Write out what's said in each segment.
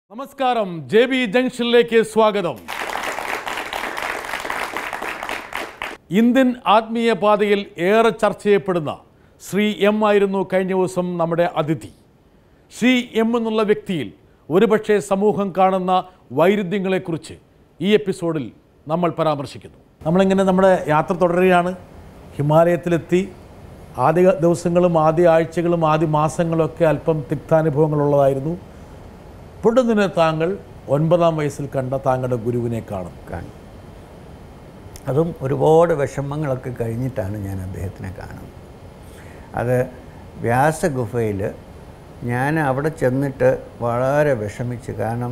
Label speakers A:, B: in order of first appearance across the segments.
A: നമസ്കാരം J B ജംഗ്ഷനിലേക്ക് സ്വാഗതം Indian ആത്മീയ പാതയിൽ ഏറെ ചർച്ച ചെയ്യപ്പെടുന്ന ശ്രീ എം ആയിരുന്നു കഴിഞ്ഞ ദിവസം നമ്മുടെ അതിഥി ശ്രീ എം എന്നുള്ള വ്യക്തിയിൽ ഒരുപക്ഷെ സമൂഹം കാണുന്ന വൈരുദ്ധ്യങ്ങളെക്കുറിച്ച് ഈ എപ്പിസോഡിൽ നമ്മൾ പരാമർശിക്കുന്നു നമ്മളിങ്ങനെ നമ്മുടെ യാത്ര തുടരുകയാണ് ഹിമാലയത്തിലെത്തി ആദ്യ ദിവസങ്ങളും ആദ്യ ആഴ്ചകളും ആദ്യ മാസങ്ങളൊക്കെ അല്പം തിക്താനുഭവങ്ങളുള്ളതായിരുന്നു പൊടുന്നിന് താങ്കൾ ഒൻപതാം വയസ്സിൽ കണ്ട താങ്കളുടെ ഗുരുവിനെ കാണും
B: കാണും അതും ഒരുപാട് വിഷമങ്ങളൊക്കെ കഴിഞ്ഞിട്ടാണ് ഞാൻ അദ്ദേഹത്തിനെ കാണുന്നത് അത് വ്യാസഗുഹയിൽ ഞാൻ അവിടെ ചെന്നിട്ട് വളരെ വിഷമിച്ച് കാരണം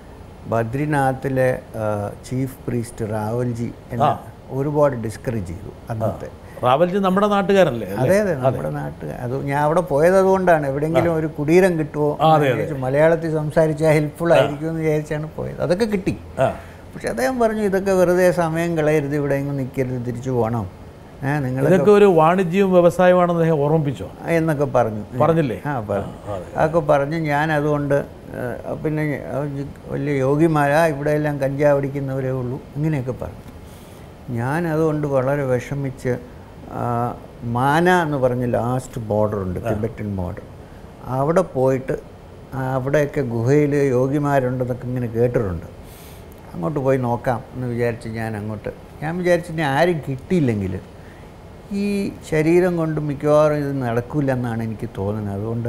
B: ബദ്രിനാഥിലെ ആ, ചീഫ് പ്രീസ്റ്റ് റാവൽജി എന്നെ ഒരുപാട് ഡിസ്കറേജ് ചെയ്തു അന്നത്തെ
A: റാവൽജി നമ്മുടെ നാട്ടുകാരല്ലേ
B: അതെ അതെ നമ്മുടെ നാട്ടിൽ അത് ഞാൻ അവിടെ പോയത് അതുകൊണ്ടാണ് എവിടെയെങ്കിലും ഒരു കുടീരം കിട്ടുമോ എന്ന് വിചാരിച്ചു. മലയാളത്തിൽ സംസാരിച്ചാൽ ഹെൽപ്ഫുൾ ആയിരിക്കും എന്ന് വിചാരിച്ചാണ് പോയത് അതൊക്കെ കിട്ടി
A: ആ
B: പക്ഷെ അദ്ദേഹം പറഞ്ഞു ഇതൊക്കെ വെറുതെ സമയം കളയരുത് ഇവിടെ എങ്ങും നിൽക്കരുത് തിരിച്ചു പോകണം ഏഹ് നിങ്ങൾ
A: ഇതൊക്കെ ഒരു വാണിജ്യവും വ്യവസായമാണെന്ന് അദ്ദേഹം ഓർമ്മിപ്പിച്ചോ
B: എന്നൊക്കെ പറഞ്ഞു
A: പറഞ്ഞില്ലേ
B: ആ പറഞ്ഞു അതൊക്കെ പറഞ്ഞ് ഞാൻ അതുകൊണ്ട് ഏഹ്, പിന്നെ ഏഹ്, വലിയ യോഗിമാരാ ഇവിടെ എല്ലാം കഞ്ചാവ് അടിക്കുന്നവരേ ഉള്ളൂ ഇങ്ങനെയൊക്കെ പറഞ്ഞു ഞാൻ അതുകൊണ്ട് വളരെ വിഷമിച്ച് ആ, മാന എന്ന് പറഞ്ഞ ലാസ്റ്റ് ബോർഡർ ഉണ്ട് ടിബറ്റൻ ബോർഡർ അവിടെ പോയിട്ട് ആ, അവിടെയൊക്കെ ഗുഹയിൽ യോഗിമാരുണ്ടെന്നൊക്കെ ഇങ്ങനെ കേട്ടിട്ടുണ്ട് അങ്ങോട്ട് പോയി നോക്കാം എന്ന് വിചാരിച്ച് ഞാൻ അങ്ങോട്ട് ഞാൻ വിചാരിച്ചു ഇനി ആരും കിട്ടിയില്ലെങ്കിൽ ഈ ശരീരം കൊണ്ട് മിക്കവാറും ഇത് നടക്കില്ല എന്നാണ് എനിക്ക് തോന്നുന്നത് അതുകൊണ്ട്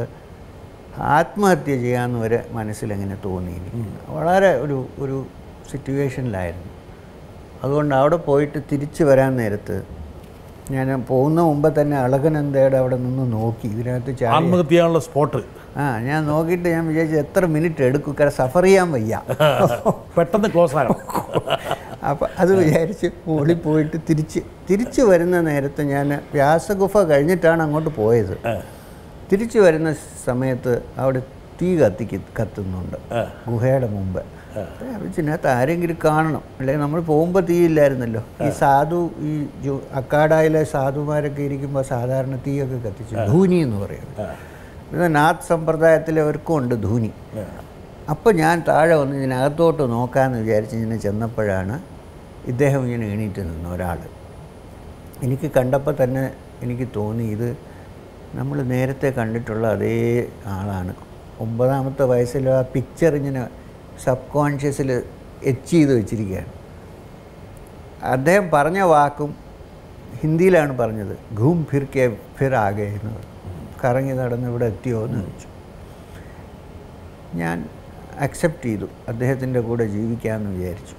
B: ആത്മഹത്യ ചെയ്യാമെന്ന് വരെ മനസ്സിലെങ്ങനെ തോന്നി എനിക്ക് വളരെ ഒരു ഒരു സിറ്റുവേഷനിലായിരുന്നു അതുകൊണ്ട് അവിടെ പോയിട്ട് തിരിച്ചു വരാൻ നേരത്ത് ഞാൻ പോകുന്ന മുമ്പ് തന്നെ അളകനന്ദയുടെ അവിടെ നിന്ന് നോക്കി ഇതിനകത്ത് ചാടി
A: ആത്മഹത്യ ചെയ്യാനുള്ള സ്പോട്ട്
B: ആ ഞാൻ നോക്കിയിട്ട് ഞാൻ വിചാരിച്ചു എത്ര മിനിറ്റ് എടുക്കും കാരണം സഫർ ചെയ്യാൻ വയ്യ
A: പെട്ടെന്ന് ക്ലോസ് ആകണം
B: അപ്പം അത് വിചാരിച്ച് മുകളിൽ പോയിട്ട് തിരിച്ച് തിരിച്ച് വരുന്ന നേരത്ത് ഞാൻ വ്യാസഗുഫ കഴിഞ്ഞിട്ടാണ് അങ്ങോട്ട് പോയത് തിരിച്ചു വരുന്ന സമയത്ത് അവിടെ തീ കത്തിക്ക് കത്തുന്നുണ്ട് ഗുഹയുടെ മുമ്പ് ഇതിനകത്ത് ആരെങ്കിലും കാണണം അല്ലെങ്കിൽ നമ്മൾ പോകുമ്പോൾ തീയില്ലായിരുന്നല്ലോ ഈ സാധു ഈ ജു അക്കാഡായിലെ സാധുമാരൊക്കെ ഇരിക്കുമ്പോൾ സാധാരണ തീയൊക്കെ കത്തിച്ചു ധൂനി എന്ന് പറയും ഇത് നാഥ് സമ്പ്രദായത്തിലെ അവർക്കും ഉണ്ട് ധൂനി അപ്പോൾ ഞാൻ താഴെ വന്ന് ഇതിനകത്തോട്ട് നോക്കാമെന്ന് വിചാരിച്ച് ഇങ്ങനെ ചെന്നപ്പോഴാണ് ഇദ്ദേഹം ഇങ്ങനെ എണീറ്റ് നിന്നു ഒരാൾ എനിക്ക് കണ്ടപ്പോൾ തന്നെ എനിക്ക് തോന്നി ഇത് നമ്മൾ നേരത്തെ കണ്ടിട്ടുള്ള അതേ ആളാണ് ഒമ്പതാമത്തെ വയസ്സിൽ ആ പിക്ചർ ഇങ്ങനെ സബ് കോൺഷ്യസിൽ എച്ച് ചെയ്ത് വെച്ചിരിക്കുകയാണ് അദ്ദേഹം പറഞ്ഞ വാക്കും ഹിന്ദിയിലാണ് പറഞ്ഞത് ഘൂം ഫിർ കെ ഫിർ ആകെ എന്ന് പറഞ്ഞു. കറങ്ങി നടന്ന് ഇവിടെ എത്തിയോ എന്ന് ചോദിച്ചു ഞാൻ അക്സെപ്റ്റ് ചെയ്തു അദ്ദേഹത്തിൻ്റെ കൂടെ ജീവിക്കാമെന്ന് വിചാരിച്ചു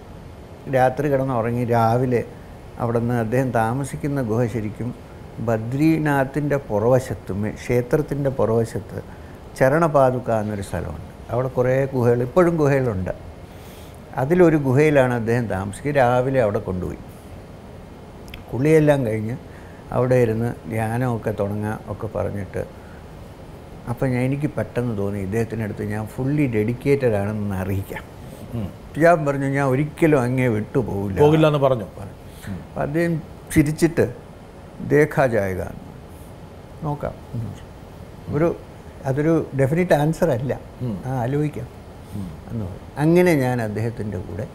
B: രാത്രി കിടന്ന് ഉറങ്ങി രാവിലെ അവിടെ നിന്ന് അദ്ദേഹം താമസിക്കുന്ന ഗുഹ ശരിക്കും ബദ്രീനാഥിൻ്റെ പുറവശത്ത് മെ- ക്ഷേത്രത്തിൻ്റെ പുറവശത്ത് ചരണപാതുക എന്നൊരു സ്ഥലമുണ്ട് അവിടെ കുറേ ഗുഹകൾ ഇപ്പോഴും ഗുഹകളുണ്ട് അതിലൊരു ഗുഹയിലാണ് അദ്ദേഹം താമസിക്കുക രാവിലെ അവിടെ കൊണ്ടുപോയി കുളിയെല്ലാം കഴിഞ്ഞ് അവിടെ ഇരുന്ന് ധ്യാനമൊക്കെ തുടങ്ങാൻ ഒക്കെ പറഞ്ഞിട്ട് അപ്പം ഞാൻ എനിക്ക് പെട്ടെന്ന് തോന്നി ഇദ്ദേഹത്തിനടുത്ത് ഞാൻ ഫുള്ളി ഡെഡിക്കേറ്റഡ് ആണെന്ന് അറിയിക്കാം ഞാൻ പറഞ്ഞു ഞാൻ ഒരിക്കലും അങ്ങേ വിട്ടുപോകില്ല
A: പോകില്ല എന്ന് പറഞ്ഞു
B: അപ്പം അദ്ദേഹം ചിരിച്ചിട്ട് ദേഖാ ജായക എന്ന് പറഞ്ഞു. നോക്കാം എന്ന് പറഞ്ഞു. ഒരു അതൊരു ഡെഫിനറ്റ് ആൻസർ അല്ല ആ ആലോചിക്കാം എന്ന് പറഞ്ഞു അങ്ങനെ ഞാൻ അദ്ദേഹത്തിൻ്റെ കൂടെ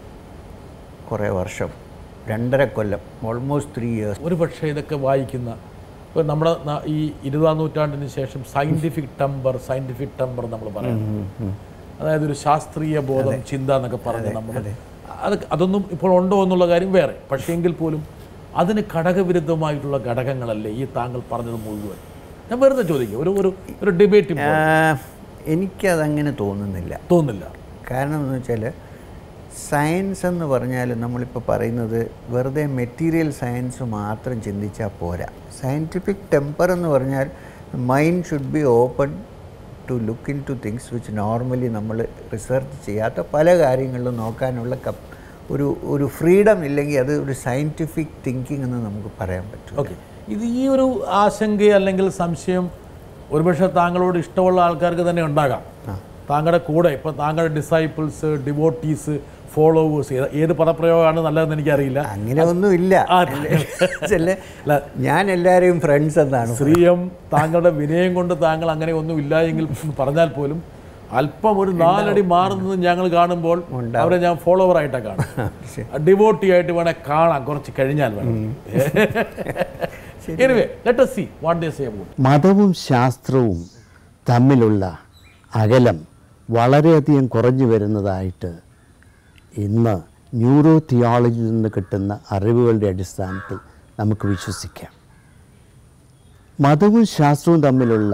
B: കുറേ വർഷം രണ്ടര കൊല്ലം ഓൾമോസ്റ്റ് ത്രീ ഇയേഴ്സ്
A: ഒരു പക്ഷേ ഇതൊക്കെ വായിക്കുന്ന ഇപ്പോൾ നമ്മുടെ ന- ഈ ഇരുപതാം നൂറ്റാണ്ടിന് ശേഷം സയൻറ്റിഫിക് ടെമ്പർ സയൻറ്റിഫിക് ടെമ്പർ നമ്മൾ പറയുന്നത് അതായത് ഒരു ശാസ്ത്രീയ ബോധം ചിന്ത എന്നൊക്കെ പറഞ്ഞ് നമ്മൾ അത് അതൊന്നും ഇപ്പോൾ ഉണ്ടോ എന്നുള്ള കാര്യം വേറെ പക്ഷേ എങ്കിൽ പോലും അതിന് ഘടകവിരുദ്ധമായിട്ടുള്ള ഘടകങ്ങളല്ലേ ഈ താങ്കൾ പറഞ്ഞത് മുഴുവൻ ഞാൻ വെറുതെ ചോദിക്കും ഒരു ഒരു ഒരു ഡിബേറ്റ്
B: എനിക്കതങ്ങനെ തോന്നുന്നില്ല
A: തോന്നില്ല
B: കാരണം എന്ന് വെച്ചാൽ സയൻസ് എന്ന് പറഞ്ഞാൽ നമ്മളിപ്പോൾ പറയുന്നത് വെറുതെ മെറ്റീരിയൽ സയൻസ് മാത്രം ചിന്തിച്ചാൽ പോരാ സയൻറ്റിഫിക് ടെമ്പർ എന്ന് പറഞ്ഞാൽ mind should be open to look in to things which normally നമ്മൾ റിസർച്ച് ചെയ്യാത്ത പല കാര്യങ്ങളിലും നോക്കാനുള്ള കപ്പ് ഒരു ഒരു ഫ്രീഡം ഇല്ലെങ്കിൽ അത് ഒരു സയൻറ്റിഫിക് തിങ്കിങ് എന്ന് നമുക്ക് പറയാൻ പറ്റും
A: ഓക്കെ ഇത് ഈ ഒരു ആശങ്ക അല്ലെങ്കിൽ സംശയം ഒരുപക്ഷെ താങ്കളോട് ഇഷ്ടമുള്ള ആൾക്കാർക്ക് തന്നെ ഉണ്ടാകാം താങ്കളുടെ കൂടെ ഇപ്പം താങ്കളുടെ ഡിസൈപ്പിൾസ് ഡിവോട്ടീസ് ഫോളോവേഴ്സ് ഏത് പദപ്രയോഗമാണ് നല്ലതെന്ന് എനിക്കറിയില്ല
B: അങ്ങനെ ഒന്നും ഇല്ല
A: ആ,
B: ചില ഞാൻ എല്ലാവരെയും ഫ്രണ്ട്സ് എന്നാണ്
A: ശ്രീയം താങ്കളുടെ വിനയം കൊണ്ട് താങ്കൾ അങ്ങനെ ഒന്നും ഇല്ല എങ്കിൽ പറഞ്ഞാൽ പോലും അല്പം ഒരു നാലടി മാറുന്നത് ഞങ്ങൾ കാണുമ്പോൾ
B: ഉണ്ടാവും.
A: അവരെ ഞാൻ ഫോളോവർ ആയിട്ടാണ് കാണും ഡിവോട്ടി ആയിട്ട് വേണേൽ കാണാം കുറച്ച് കഴിഞ്ഞാൽ വേണം anyway let us see what they say about it.
C: മതവും ശാസ്ത്രവും തമ്മിലുള്ള അകലം വളരെയധികം കുറഞ്ഞു വരുന്നതായിട്ട് ഇന്ന് ന്യൂറോ തിയോളജിയിൽ നിന്ന് കിട്ടുന്ന അറിവുകളുടെ അടിസ്ഥാനത്തിൽ നമുക്ക് വിശ്വസിക്കാം മതവും ശാസ്ത്രവും തമ്മിലുള്ള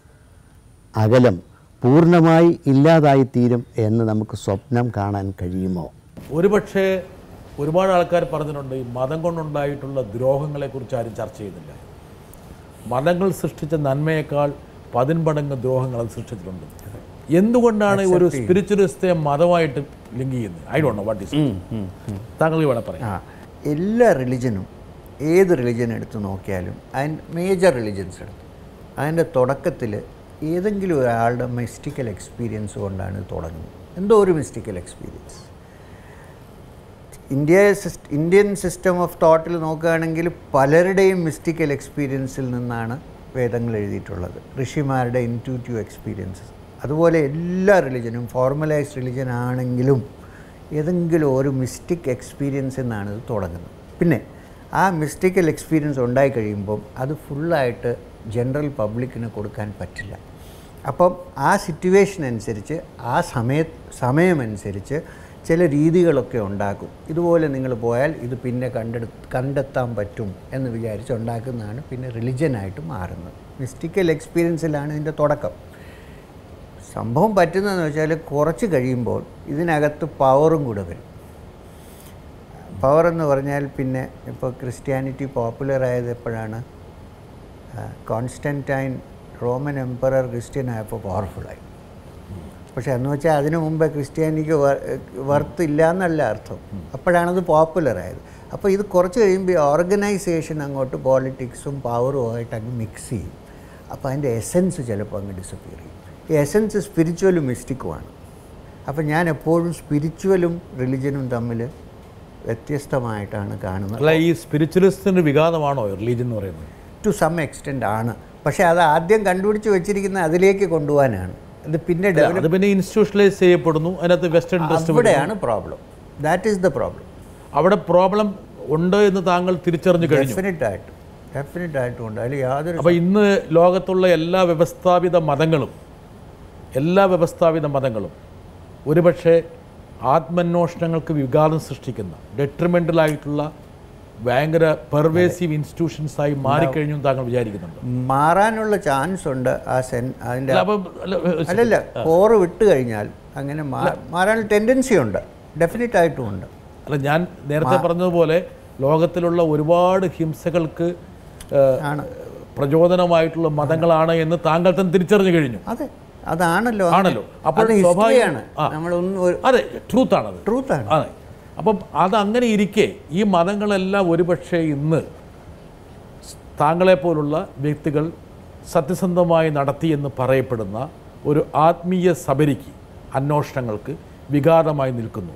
C: അകലം പൂർണ്ണമായി ഇല്ലാതായിത്തീരും എന്ന് നമുക്ക് സ്വപ്നം കാണാൻ കഴിയുമോ
A: ഒരുപക്ഷെ ഒരുപാട് ആൾക്കാർ പറഞ്ഞിട്ടുണ്ട് ഈ മതം കൊണ്ടുണ്ടായിട്ടുള്ള ദ്രോഹങ്ങളെക്കുറിച്ച് ആരും ചർച്ച ചെയ്യുന്നില്ല മതങ്ങൾ സൃഷ്ടിച്ച നന്മയേക്കാൾ പതിന്മടങ്ങ് ദ്രോഹങ്ങൾ അത് സൃഷ്ടിച്ചിട്ടുണ്ട് എന്തുകൊണ്ടാണ് ഒരു സ്പിരിച്വലിസ്റ്റത്തെ മതമായിട്ട് ലിങ്ക് ചെയ്യുന്നത് I don't know what is താങ്കൾ ഇവിടെ പറയാം
B: ആ എല്ലാ റിലിജനും ഏത് റിലിജൻ എടുത്ത് നോക്കിയാലും അതിൻ്റെ മേജർ റിലിജൻസ് എടുത്ത് അതിൻ്റെ തുടക്കത്തിൽ ഏതെങ്കിലും ഒരാളുടെ മിസ്റ്റിക്കൽ എക്സ്പീരിയൻസ് കൊണ്ടാണ് ഇത് തുടങ്ങുന്നത് എന്തോ ഒരു മിസ്റ്റിക്കൽ എക്സ്പീരിയൻസ് ഇന്ത്യ സിസ് ഇന്ത്യൻ സിസ്റ്റം ഓഫ് തോട്ടിൽ നോക്കുകയാണെങ്കിൽ പലരുടെയും മിസ്റ്റിക്കൽ എക്സ്പീരിയൻസിൽ നിന്നാണ് വേദങ്ങൾ എഴുതിയിട്ടുള്ളത് ഋഷിമാരുടെ ഇൻറ്റ്യൂറ്റീവ് എക്സ്പീരിയൻസസ് അതുപോലെ എല്ലാ റിലിജനും ഫോർമലൈസ്ഡ് റിലിജൻ ആണെങ്കിലും ഏതെങ്കിലും ഒരു മിസ്റ്റിക് എക്സ്പീരിയൻസിൽ നിന്നാണ് ഇത് തുടങ്ങുന്നത് പിന്നെ ആ മിസ്റ്റിക്കൽ എക്സ്പീരിയൻസ് ഉണ്ടായി കഴിയുമ്പം അത് ഫുള്ളായിട്ട് ജനറൽ പബ്ലിക്കിന് കൊടുക്കാൻ പറ്റില്ല അപ്പം ആ സിറ്റുവേഷൻ അനുസരിച്ച് ആ സമയ സമയമനുസരിച്ച് ചില രീതികളൊക്കെ ഉണ്ടാക്കും ഇതുപോലെ നിങ്ങൾ പോയാൽ ഇത് പിന്നെ കണ്ടെടു കണ്ടെത്താൻ പറ്റും എന്ന് വിചാരിച്ച് ഉണ്ടാക്കുന്നതാണ് പിന്നെ റിലിജനായിട്ട് മാറുന്നത് മിസ്റ്റിക്കൽ എക്സ്പീരിയൻസിലാണ് ഇതിൻ്റെ തുടക്കം സംഭവം പറ്റുന്നതെന്ന് വെച്ചാൽ കുറച്ച് കഴിയുമ്പോൾ ഇതിനകത്ത് പവറും കൂടെ വരും പവർ എന്ന് പറഞ്ഞാൽ പിന്നെ ഇപ്പോൾ ക്രിസ്ത്യാനിറ്റി പോപ്പുലർ ആയത് എപ്പോഴാണ് കോൺസ്റ്റൻറ്റൈൻ റോമൻ എംപറർ ക്രിസ്ത്യൻ ആയപ്പോൾ പവർഫുള്ളായി പക്ഷെ എന്ന് വെച്ചാൽ അതിനു മുമ്പേ ക്രിസ്ത്യാനിക്ക് വർത്ത് ഇല്ല എന്നല്ല അർത്ഥം അപ്പോഴാണത് പോപ്പുലർ ആയത് അപ്പോൾ ഇത് കുറച്ച് കഴിയുമ്പോൾ ഈ ഓർഗനൈസേഷൻ അങ്ങോട്ട് പോളിറ്റിക്സും പവറും ആയിട്ട് അങ്ങ് മിക്സ് ചെയ്യും അപ്പോൾ അതിൻ്റെ എസൻസ് ചിലപ്പോൾ അങ്ങ് ഡിസപ്പിയർ ചെയ്യും ഈ എസൻസ് സ്പിരിച്വലും മിസ്റ്റിക്കുമാണ് അപ്പോൾ ഞാൻ എപ്പോഴും സ്പിരിച്വലും റിലിജനും തമ്മിൽ വ്യത്യസ്തമായിട്ടാണ് കാണുന്നത്
A: അല്ല ഈ സ്പിരിച്വലിസ്റ്റിൻ്റെ വിഘാതമാണോ റിലീജിയൻ എന്ന് പറയുന്നത്
B: ടു സം എക്സ്റ്റെൻ്റ് ആണ് പക്ഷേ അത് ആദ്യം കണ്ടുപിടിച്ച് വെച്ചിരിക്കുന്ന അതിലേക്ക് കൊണ്ടുപോകാനാണ് ഇത് പിന്നെ ഡെവലപ്പ്
A: അത് പിന്നെ ഇൻസ്റ്റിറ്റ്യൂഷണലൈസ് ചെയ്യപ്പെടുന്നു അതിനകത്ത് വെസ്റ്റേൺ ഇൻട്രസ്റ്റ്
B: അവിടെയാണ് problem that is the problem
A: അവിടെ പ്രോബ്ലം ഉണ്ട് എന്ന് താങ്കൾ തിരിച്ചറിഞ്ഞു കഴിഞ്ഞു
B: ഡെഫിനറ്റ് ആയിട്ട് ഡെഫിനറ്റ് ആയിട്ടും ഉണ്ട് അതിൽ യാതൊരു
A: അപ്പോൾ ഇന്ന് ലോകത്തുള്ള എല്ലാ വ്യവസ്ഥാപിത മതങ്ങളും എല്ലാ വ്യവസ്ഥാപിത മതങ്ങളും ഒരുപക്ഷെ ആത്മന്വേഷണങ്ങൾക്ക് വിഘാതം സൃഷ്ടിക്കുന്ന ഡെട്രിമെൻ്റലായിട്ടുള്ള ഭയങ്കര പെർവേസീവ് ഇൻസ്റ്റിറ്റ്യൂഷൻസായി മാറിക്കഴിഞ്ഞു എന്ന് താങ്കൾ വിചാരിക്കുന്നുണ്ട്
B: മാറാനുള്ള ചാൻസ് ഉണ്ട് ആ സെൻ അതിൻ്റെ
A: അല്ല, അപ്പം അല്ല,
B: അല്ലല്ല കോറ് വിട്ട് കഴിഞ്ഞാൽ അങ്ങനെ മാ- മാറാനുള്ള ടെൻഡൻസി ഉണ്ട് ഡെഫിനറ്റ് ആയിട്ടും ഉണ്ട്
A: അല്ല ഞാൻ നേരത്തെ പറഞ്ഞതുപോലെ ലോകത്തിലുള്ള ഒരുപാട് ഹിംസകൾക്ക് ഏഹ്,
B: ആണ്
A: പ്രചോദനമായിട്ടുള്ള മതങ്ങളാണ് എന്ന് താങ്കൾ തന്നെ തിരിച്ചറിഞ്ഞു കഴിഞ്ഞു
B: അതെ അതാണല്ലോ
A: ആണല്ലോ. അപ്പോൾ
B: അപ്പോൾ
A: സ്വാഭാവികം-
B: ഹിസ്റ്ററിയാണ്
A: ആ.
B: നമ്മളൊന്നും ഒരു
A: അതെ ട്രൂത്താണത്
B: ട്രൂത്താണ്
A: അതെ അപ്പം അതങ്ങനെ ഇരിക്കെ ഈ മതങ്ങളെല്ലാം ഒരുപക്ഷെ ഇന്ന് താങ്കളെപ്പോലുള്ള വ്യക്തികൾ സത്യസന്ധമായി നടത്തിയെന്ന് പറയപ്പെടുന്ന ഒരു ആത്മീയ സബരിക്ക് അന്വേഷണങ്ങൾക്ക് വിഘാതമായി നിൽക്കുന്നു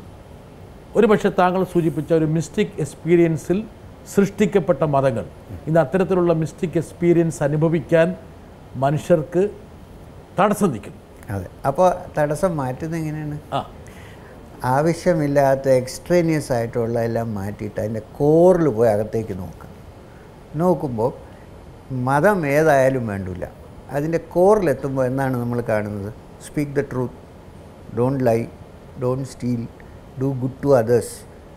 A: ഒരുപക്ഷെ താങ്കൾ സൂചിപ്പിച്ച ഒരു മിസ്റ്റിക് എക്സ്പീരിയൻസിൽ സൃഷ്ടിക്കപ്പെട്ട മതങ്ങൾ ഇന്ന് അത്തരത്തിലുള്ള മിസ്റ്റിക് എക്സ്പീരിയൻസ് അനുഭവിക്കാൻ മനുഷ്യർക്ക് തടസ്സം നിൽക്കുന്നു
B: അതെ അപ്പോൾ തടസ്സം മാറ്റുന്നത് എങ്ങനെയാണ്
A: ആ
B: ആവശ്യമില്ലാത്ത എക്സ്ട്രേനിയസ് ആയിട്ടുള്ള എല്ലാം മാറ്റിയിട്ട് അതിൻ്റെ കോറിൽ പോയി അകത്തേക്ക് നോക്കുക നോക്കുമ്പോൾ മതം ഏതായാലും വേണ്ടില്ല അതിൻ്റെ കോറിലെത്തുമ്പോൾ എന്താണ് നമ്മൾ കാണുന്നത് speak the truth don't lie don't steal do good to others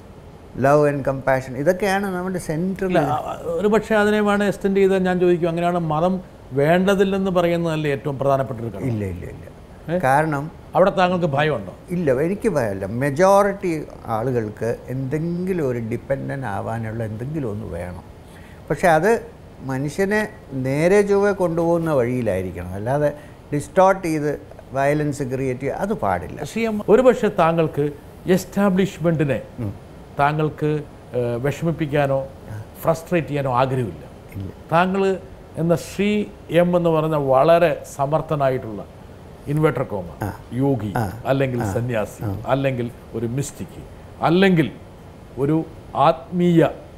B: love and compassion ഇതൊക്കെയാണ് നമ്മുടെ സെൻട്രൽ
A: ഇല്ല ഒരു പക്ഷേ അതിനെ വേണം എക്സ്റ്റെൻഡ് ചെയ്താൽ ഞാൻ ചോദിക്കും അങ്ങനെയാണ് മതം വേണ്ടതില്ലെന്ന് പറയുന്നതല്ലേ ഏറ്റവും പ്രധാനപ്പെട്ട ഒരു കാര്യം
B: ഇല്ല ഇല്ല ഇല്ല കാരണം
A: അവിടെ താങ്കൾക്ക് ഭയമുണ്ടോ
B: ഇല്ല എനിക്ക് ഭയമല്ല മെജോറിറ്റി ആളുകൾക്ക് എന്തെങ്കിലും ഒരു ഡിപ്പെൻഡൻ്റ് ആവാനുള്ള എന്തെങ്കിലും ഒന്ന് വേണം പക്ഷെ അത് മനുഷ്യനെ നേരെ ചൊവ്വെ കൊണ്ടുപോകുന്ന വഴിയിലായിരിക്കണം അല്ലാതെ ഡിസ്റ്റോർട്ട് ചെയ്ത് വയലൻസ് ക്രിയേറ്റ് ചെയ്യുക അത് പാടില്ല
A: ശ്രീ എം ഒരുപക്ഷെ താങ്കൾക്ക് എസ്റ്റാബ്ലിഷ്മെൻറ്റിനെ താങ്കൾക്ക് ഏഹ്, വിഷമിപ്പിക്കാനോ ഫ്രസ്ട്രേറ്റ് ചെയ്യാനോ ആഗ്രഹമില്ല താങ്കൾ എന്ന ശ്രീ എം എന്ന് പറഞ്ഞ വളരെ സമർത്ഥനായിട്ടുള്ള ഇൻവെർട്ടർ കോമ യോഗി അല്ലെങ്കിൽ സന്യാസി അല്ലെങ്കിൽ ഒരു മിസ്റ്റിക്ക് അല്ലെങ്കിൽ ഒരു ആത്മീയ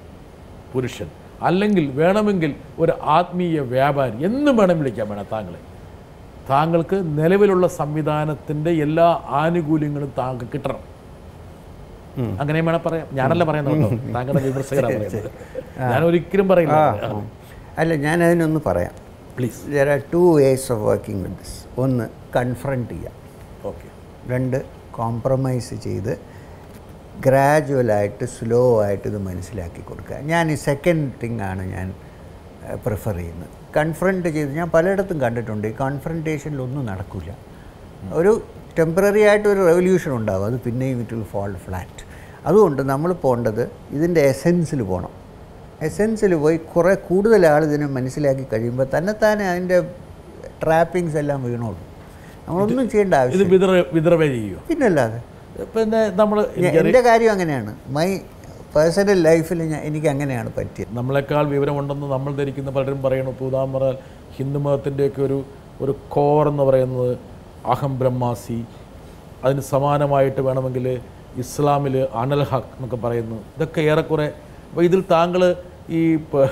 A: പുരുഷൻ അല്ലെങ്കിൽ വേണമെങ്കിൽ ഒരു ആത്മീയ വ്യാപാരി എന്നും വേണം വിളിക്കാൻ വേണം താങ്കളെ താങ്കൾക്ക് നിലവിലുള്ള സംവിധാനത്തിൻ്റെ എല്ലാ ആനുകൂല്യങ്ങളും താങ്കൾക്ക് കിട്ടണം അങ്ങനെ വേണം പറയാം ഞാനല്ല പറയുന്നത് കേട്ടോ താങ്കളുടെ വിമർശകരാണ് പറയുന്നത് ഞാൻ ഒരിക്കലും പറയില്ല
B: അല്ല ഞാൻ അതിനൊന്ന് പറയാം
A: please
B: there are two ways of working with this ഒന്ന് കൺഫ്രണ്ട് ചെയ്യാം
A: ഓക്കെ
B: രണ്ട് കോംപ്രമൈസ് ചെയ്ത് ഗ്രാജുവലായിട്ട് സ്ലോ ആയിട്ട് ഇത് മനസ്സിലാക്കി കൊടുക്കുക ഞാൻ ഈ സെക്കൻഡ് തിങ് ആണ് ഞാൻ പ്രിഫർ ചെയ്യുന്നത് കൺഫ്രണ്ട് ചെയ്ത് ഞാൻ പലയിടത്തും കണ്ടിട്ടുണ്ട് ഈ കോൺഫ്രണ്ടേഷനിൽ ഒന്നും നടക്കില്ല ഒരു ടെമ്പററി ആയിട്ട് ഒരു റെവല്യൂഷൻ ഉണ്ടാകും അത് പിന്നെയും ഇറ്റ് വിൽ ഫോൾ ഫ്ലാറ്റ് അതുകൊണ്ട് നമ്മൾ പോകേണ്ടത് ഇതിൻ്റെ എസെൻസിൽ പോകണം എസെൻസിൽ പോയി കുറേ കൂടുതൽ ആൾ ഇതിനെ മനസ്സിലാക്കി കഴിയുമ്പോൾ തന്നെത്താനെ അതിൻ്റെ ട്രാപ്പിങ്സ് എല്ലാം വീണോളൂ നമ്മളൊന്നും ചെയ്യേണ്ട
A: ഇത്
B: ആവശ്യം
A: വിതറ വിതറവേ ചെയ്യോ
B: പിന്നല്ലാതെ
A: പിന്നെ നമ്മൾ
B: എൻ്റെ കാര്യം അങ്ങനെയാണ് മൈ പേഴ്സണൽ ലൈഫിൽ ഞാൻ എനിക്ക് അങ്ങനെയാണ് പറ്റിയത്
A: നമ്മളെക്കാൾ വിവരമുണ്ടെന്ന് നമ്മൾ ധരിക്കുന്ന പലരും പറയണു ഇപ്പോൾ ഉദാഹരണം പറഞ്ഞാൽ ഹിന്ദു മതത്തിൻ്റെയൊക്കെ ഒരു ഒരു കോർ എന്ന് പറയുന്നത് അഹം ബ്രഹ്മാസി അതിന് സമാനമായിട്ട് വേണമെങ്കിൽ ഇസ്ലാമിൽ അനൽ ഹക്ക് എന്നൊക്കെ പറയുന്നു ഇതൊക്കെ ഏറെക്കുറെ അപ്പോൾ ഇതിൽ താങ്കൾ ഈ പ-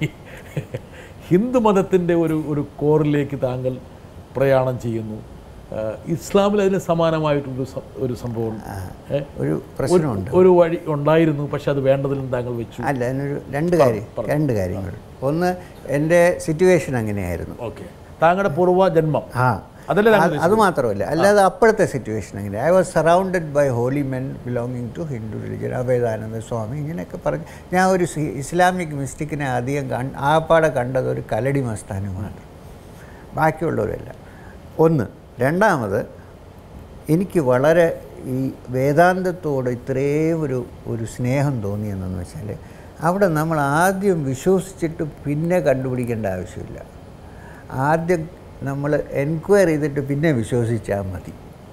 A: ഹിന്ദു മതത്തിൻ്റെ ഒരു ഒരു കോറിലേക്ക് താങ്കൾ പ്രയാണം ചെയ്യുന്നു ആ, ഇസ്ലാമിൽ അതിന് സമാനമായിട്ടൊരു സ- ഒരു സംഭവം ഏ?
B: ഒരു പ്രശ്നമുണ്ട്
A: ഒരു വഴി ഉണ്ടായിരുന്നു പക്ഷെ അത് വേണ്ടതിലും താങ്കൾ വെച്ചു
B: അല്ല അതിനൊരു രണ്ട് കാര്യം രണ്ട് കാര്യങ്ങൾ ഒന്ന് എൻ്റെ സിറ്റുവേഷൻ അങ്ങനെയായിരുന്നു
A: ഓക്കെ താങ്കളുടെ പൂർവ്വ ജന്മം
B: ആ
A: അതല്ലേ താങ്കൾ
B: അത് അത് മാത്രമല്ല അല്ലാതെ അപ്പോഴത്തെ സിറ്റുവേഷൻ അങ്ങനെ I was surrounded by holy men belonging to Hindu religion Abhedananda Swami ഇങ്ങനെയൊക്കെ പറഞ്ഞ് ഞാൻ ഒരു സി- ഇസ്ലാമിക് മിസ്റ്റിക്കിനെ അധികം കൺ ആപ്പാടെ കണ്ടത് ഒരു കലടി മസ്താനുമാണ് ബാക്കിയുള്ളവരല്ല ഒന്ന് രണ്ടാമത് എനിക്ക് വളരെ ഈ വേദാന്തത്തോട് ഇത്രയും ഒരു ഒരു സ്നേഹം തോന്നിയെന്നു വെച്ചാൽ അവിടെ നമ്മൾ ആദ്യം വിശ്വസിച്ചിട്ട് പിന്നെ കണ്ടുപിടിക്കേണ്ട ആവശ്യമില്ല ആദ്യം നമ്മൾ എൻക്വയറി ചെയ്തിട്ട് പിന്നെ വിശ്വസിച്ചാൽ മതി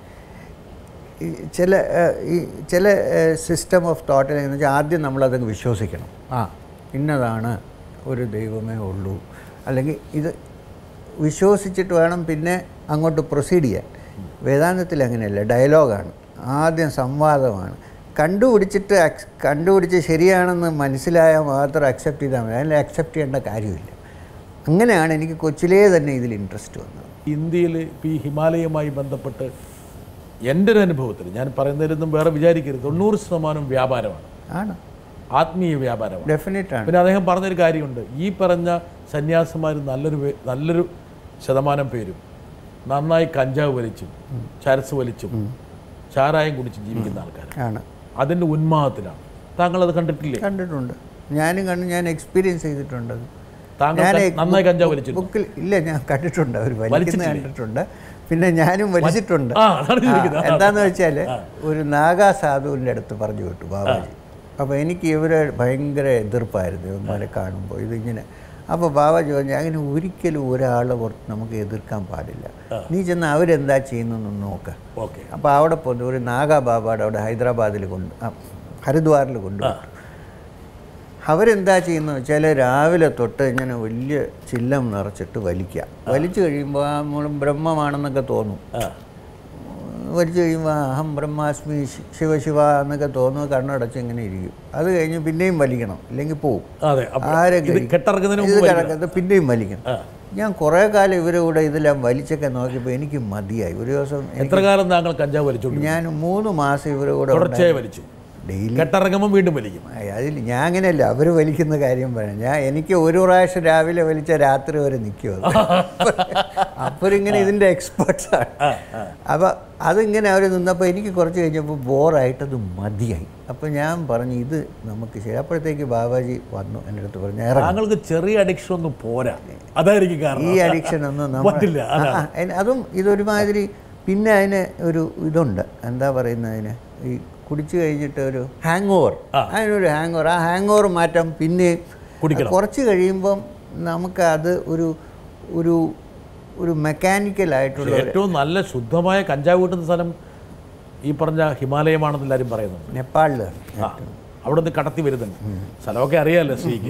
B: ഈ ചില ഏഹ്, ഈ ചില സിസ്റ്റം ഓഫ് തോട്ടിൽ എന്ന് വെച്ചാൽ ആദ്യം നമ്മളതങ്ങ് വിശ്വസിക്കണം ആ ഇന്നതാണ് ഒരു ദൈവമേ ഉള്ളൂ അല്ലെങ്കിൽ ഇത് വിശ്വസിച്ചിട്ട് വേണം പിന്നെ അങ്ങോട്ട് പ്രൊസീഡ് ചെയ്യാൻ വേദാന്തത്തിൽ അങ്ങനെയല്ല ഡയലോഗാണ് ആദ്യം സംവാദമാണ് കണ്ടുപിടിച്ചിട്ട് അക്സ് കണ്ടുപിടിച്ച് ശരിയാണെന്ന് മനസ്സിലായാൽ മാത്രം അക്സെപ്റ്റ് ചെയ്താൽ മതി അതിൽ അക്സെപ്റ്റ് ചെയ്യേണ്ട കാര്യമില്ല അങ്ങനെയാണ് എനിക്ക് കൊച്ചിലേ തന്നെ ഇതിൽ ഇൻട്രസ്റ്റ് വന്നത്
A: ഇന്ത്യയിൽ ഇപ്പോൾ ഈ ഹിമാലയവുമായി ബന്ധപ്പെട്ട് എൻ്റെ ഒരു അനുഭവത്തിൽ ഞാൻ പറയുന്നതിലൊന്നും വേറെ വിചാരിക്കരുത് തൊണ്ണൂറ് ശതമാനം വ്യാപാരമാണ്
B: ആണ്
A: ആത്മീയ വ്യാപാരമാണ്
B: ഡെഫിനറ്റ് ആണ്
A: പിന്നെ അദ്ദേഹം പറഞ്ഞൊരു കാര്യമുണ്ട് ഈ പറഞ്ഞ സന്യാസിമാർ നല്ലൊരു പേ- നല്ലൊരു ശതമാനം പേരും നന്നായി കഞ്ചാവ് വലിച്ചും ചരസ് വലിച്ചും ചാരായം കുടിച്ചും ജീവിക്കുന്ന ആൾക്കാരാണ്
B: ആണ്
A: അതിൻ്റെ ഉന്മാദത്തിലാണ് താങ്കൾ അത് കണ്ടിട്ടില്ലേ
B: കണ്ടിട്ടുണ്ട് ഞാനും കണ്ട് ഞാൻ എക്സ്പീരിയൻസ് ചെയ്തിട്ടുണ്ട് അത്.
A: താങ്കൾ
B: ഞാൻ
A: ക- നന്നായി കഞ്ചാവ് വലിച്ചിരുന്നു
B: ബുക്കിൽ ഇല്ല ഞാൻ കണ്ടിട്ടുണ്ട് അവർ വലിക്കുന്ന
A: വലിച്ചിട്ടില്ലേ?
B: കണ്ടിട്ടുണ്ട് പിന്നെ ഞാനും വലിച്ചിട്ടുണ്ട്
A: ആ, അതാണ്
B: ആ,
A: ചോദിക്കുന്നത്.
B: എന്താന്ന് വെച്ചാൽ ഒരു നാഗാ സാധുവിൻ്റെ അടുത്ത് പറഞ്ഞു വിട്ടു ബാബാജി അപ്പോൾ എനിക്ക് ഇവരെ ഭയങ്കര എതിർപ്പായിരുന്നു ഇവന്മാരെ കാണുമ്പോൾ ഇതിങ്ങനെ അപ്പോൾ ബാബാജി പറഞ്ഞു അങ്ങനെ ഒരിക്കലും ഒരാളെ പുറത്ത് നമുക്ക് എതിർക്കാൻ പാടില്ല നീ ചെന്ന് അവരെന്താ ചെയ്യുന്നതെന്ന് നോക്ക്
A: ഓക്കെ
B: അപ്പോൾ അവിടെ പോന്നു ഒരു നാഗാ ബാബാടെ അവിടെ ഹൈദരാബാദിൽ കൊണ്ട് ആ, ഹരിദ്വാറിൽ കൊണ്ടുപോയി അവരെന്താ ചെയ്യുന്നത് വെച്ചാൽ രാവിലെ തൊട്ട് ഇങ്ങനെ വലിയ ചില്ലം നിറച്ചിട്ട് വലിക്കുക വലിച്ചു കഴിയുമ്പോൾ നമ്മൾ ബ്രഹ്മമാണെന്നൊക്കെ തോന്നും
A: ആ
B: വലിച്ചു കഴിയുമ്പോൾ അഹം ബ്രഹ്മാസ്മി ശി- ശിവ ശിവ എന്നൊക്കെ തോന്നുന്നു കണ്ണടച്ച് ഇങ്ങനെ ഇരിക്കും അത് കഴിഞ്ഞ് പിന്നെയും വലിക്കണം ഇല്ലെങ്കിൽ പോവും
A: അതെ അപ്പോൾ
B: ആരെ
A: ഇത് കെട്ടിറക്കുന്നതിന്
B: ഇത്
A: മുമ്പ് വലിക്കണം.
B: കിടക്കുന്നത് പിന്നെയും വലിക്കണം
A: ആ.
B: ഞാൻ കുറേ കാലം ഇവരുടെ കൂടെ ഇതെല്ലാം വലിച്ചൊക്കെ നോക്കിയപ്പോൾ എനിക്ക് മതിയായി ഒരു ദിവസം
A: എത്ര കാലം താങ്കൾ കഞ്ചാവ് വലിച്ചുകൊണ്ട്
B: ഞാൻ മൂന്ന് മാസം ഇവരുടെ കൂടെ
A: തുടർച്ചയായി വലിച്ചു
B: ഡെയിലി
A: കെട്ടിറങ്ങുമ്പോൾ വീണ്ടും വലിക്കും
B: അതിൽ ഞാൻ അങ്ങനെയല്ല അവർ വലിക്കുന്ന കാര്യം പറയാം ഞാൻ എനിക്ക് ഒരു പ്രാവശ്യം രാവിലെ വലിച്ച രാത്രി വരെ നിൽക്കും അപ്പോൾ ഇങ്ങനെ ഇതിൻ്റെ എക്സ്പേർട്സാണ് അപ്പോൾ അതിങ്ങനെ അവർ നിന്നപ്പോൾ എനിക്ക് കുറച്ച് കഴിഞ്ഞപ്പോൾ ബോറായിട്ടത് മതിയായി അപ്പോൾ ഞാൻ പറഞ്ഞു ഇത് നമുക്ക് ശരി അപ്പോഴത്തേക്ക് ബാബാജി വന്നു എൻ്റെ അടുത്ത് പറഞ്ഞു ഇറങ്ങി
A: താങ്കൾക്ക് ചെറിയ അഡിക്ഷൻ ഒന്നും പോരാ അതായിരിക്കും
B: ഈ
A: കാരണം
B: അഡിക്ഷൻ ഒന്നും നമ്മൾ
A: പറ്റില്ല,
B: ആ, ആ, അതിന് അതും ഇതൊരുമാതിരി പിന്നെ അതിന് ഒരു ഇതുണ്ട് എന്താ പറയുന്നത് അതിന് ഈ കുടിച്ചു കഴിഞ്ഞിട്ട് ഒരു ഹാങ് ഓവർ അതിനൊരു ഹാങ് ഓവർ ആ ഹാങ് ഓവർ മാറ്റാം പിന്നെ
A: കുടിക്കണം.
B: കുറച്ച് കഴിയുമ്പം നമുക്ക് അത് ഒരു ഒരു ഒരു മെക്കാനിക്കൽ ആയിട്ടുള്ള ഒരു-
A: ഏറ്റവും നല്ല ശുദ്ധമായ കഞ്ചാവ് കിട്ടുന്ന സ്ഥലം ഈ പറഞ്ഞ ഹിമാലയമാണെന്ന് എല്ലാവരും പറയുന്നുണ്ട്
B: നേപ്പാളിലാണ്
A: ആ അവിടെ നിന്ന് കടത്തി വരുന്നുണ്ട് സ്ഥലമൊക്കെ അറിയാമല്ലോ ശ്രീക്ക്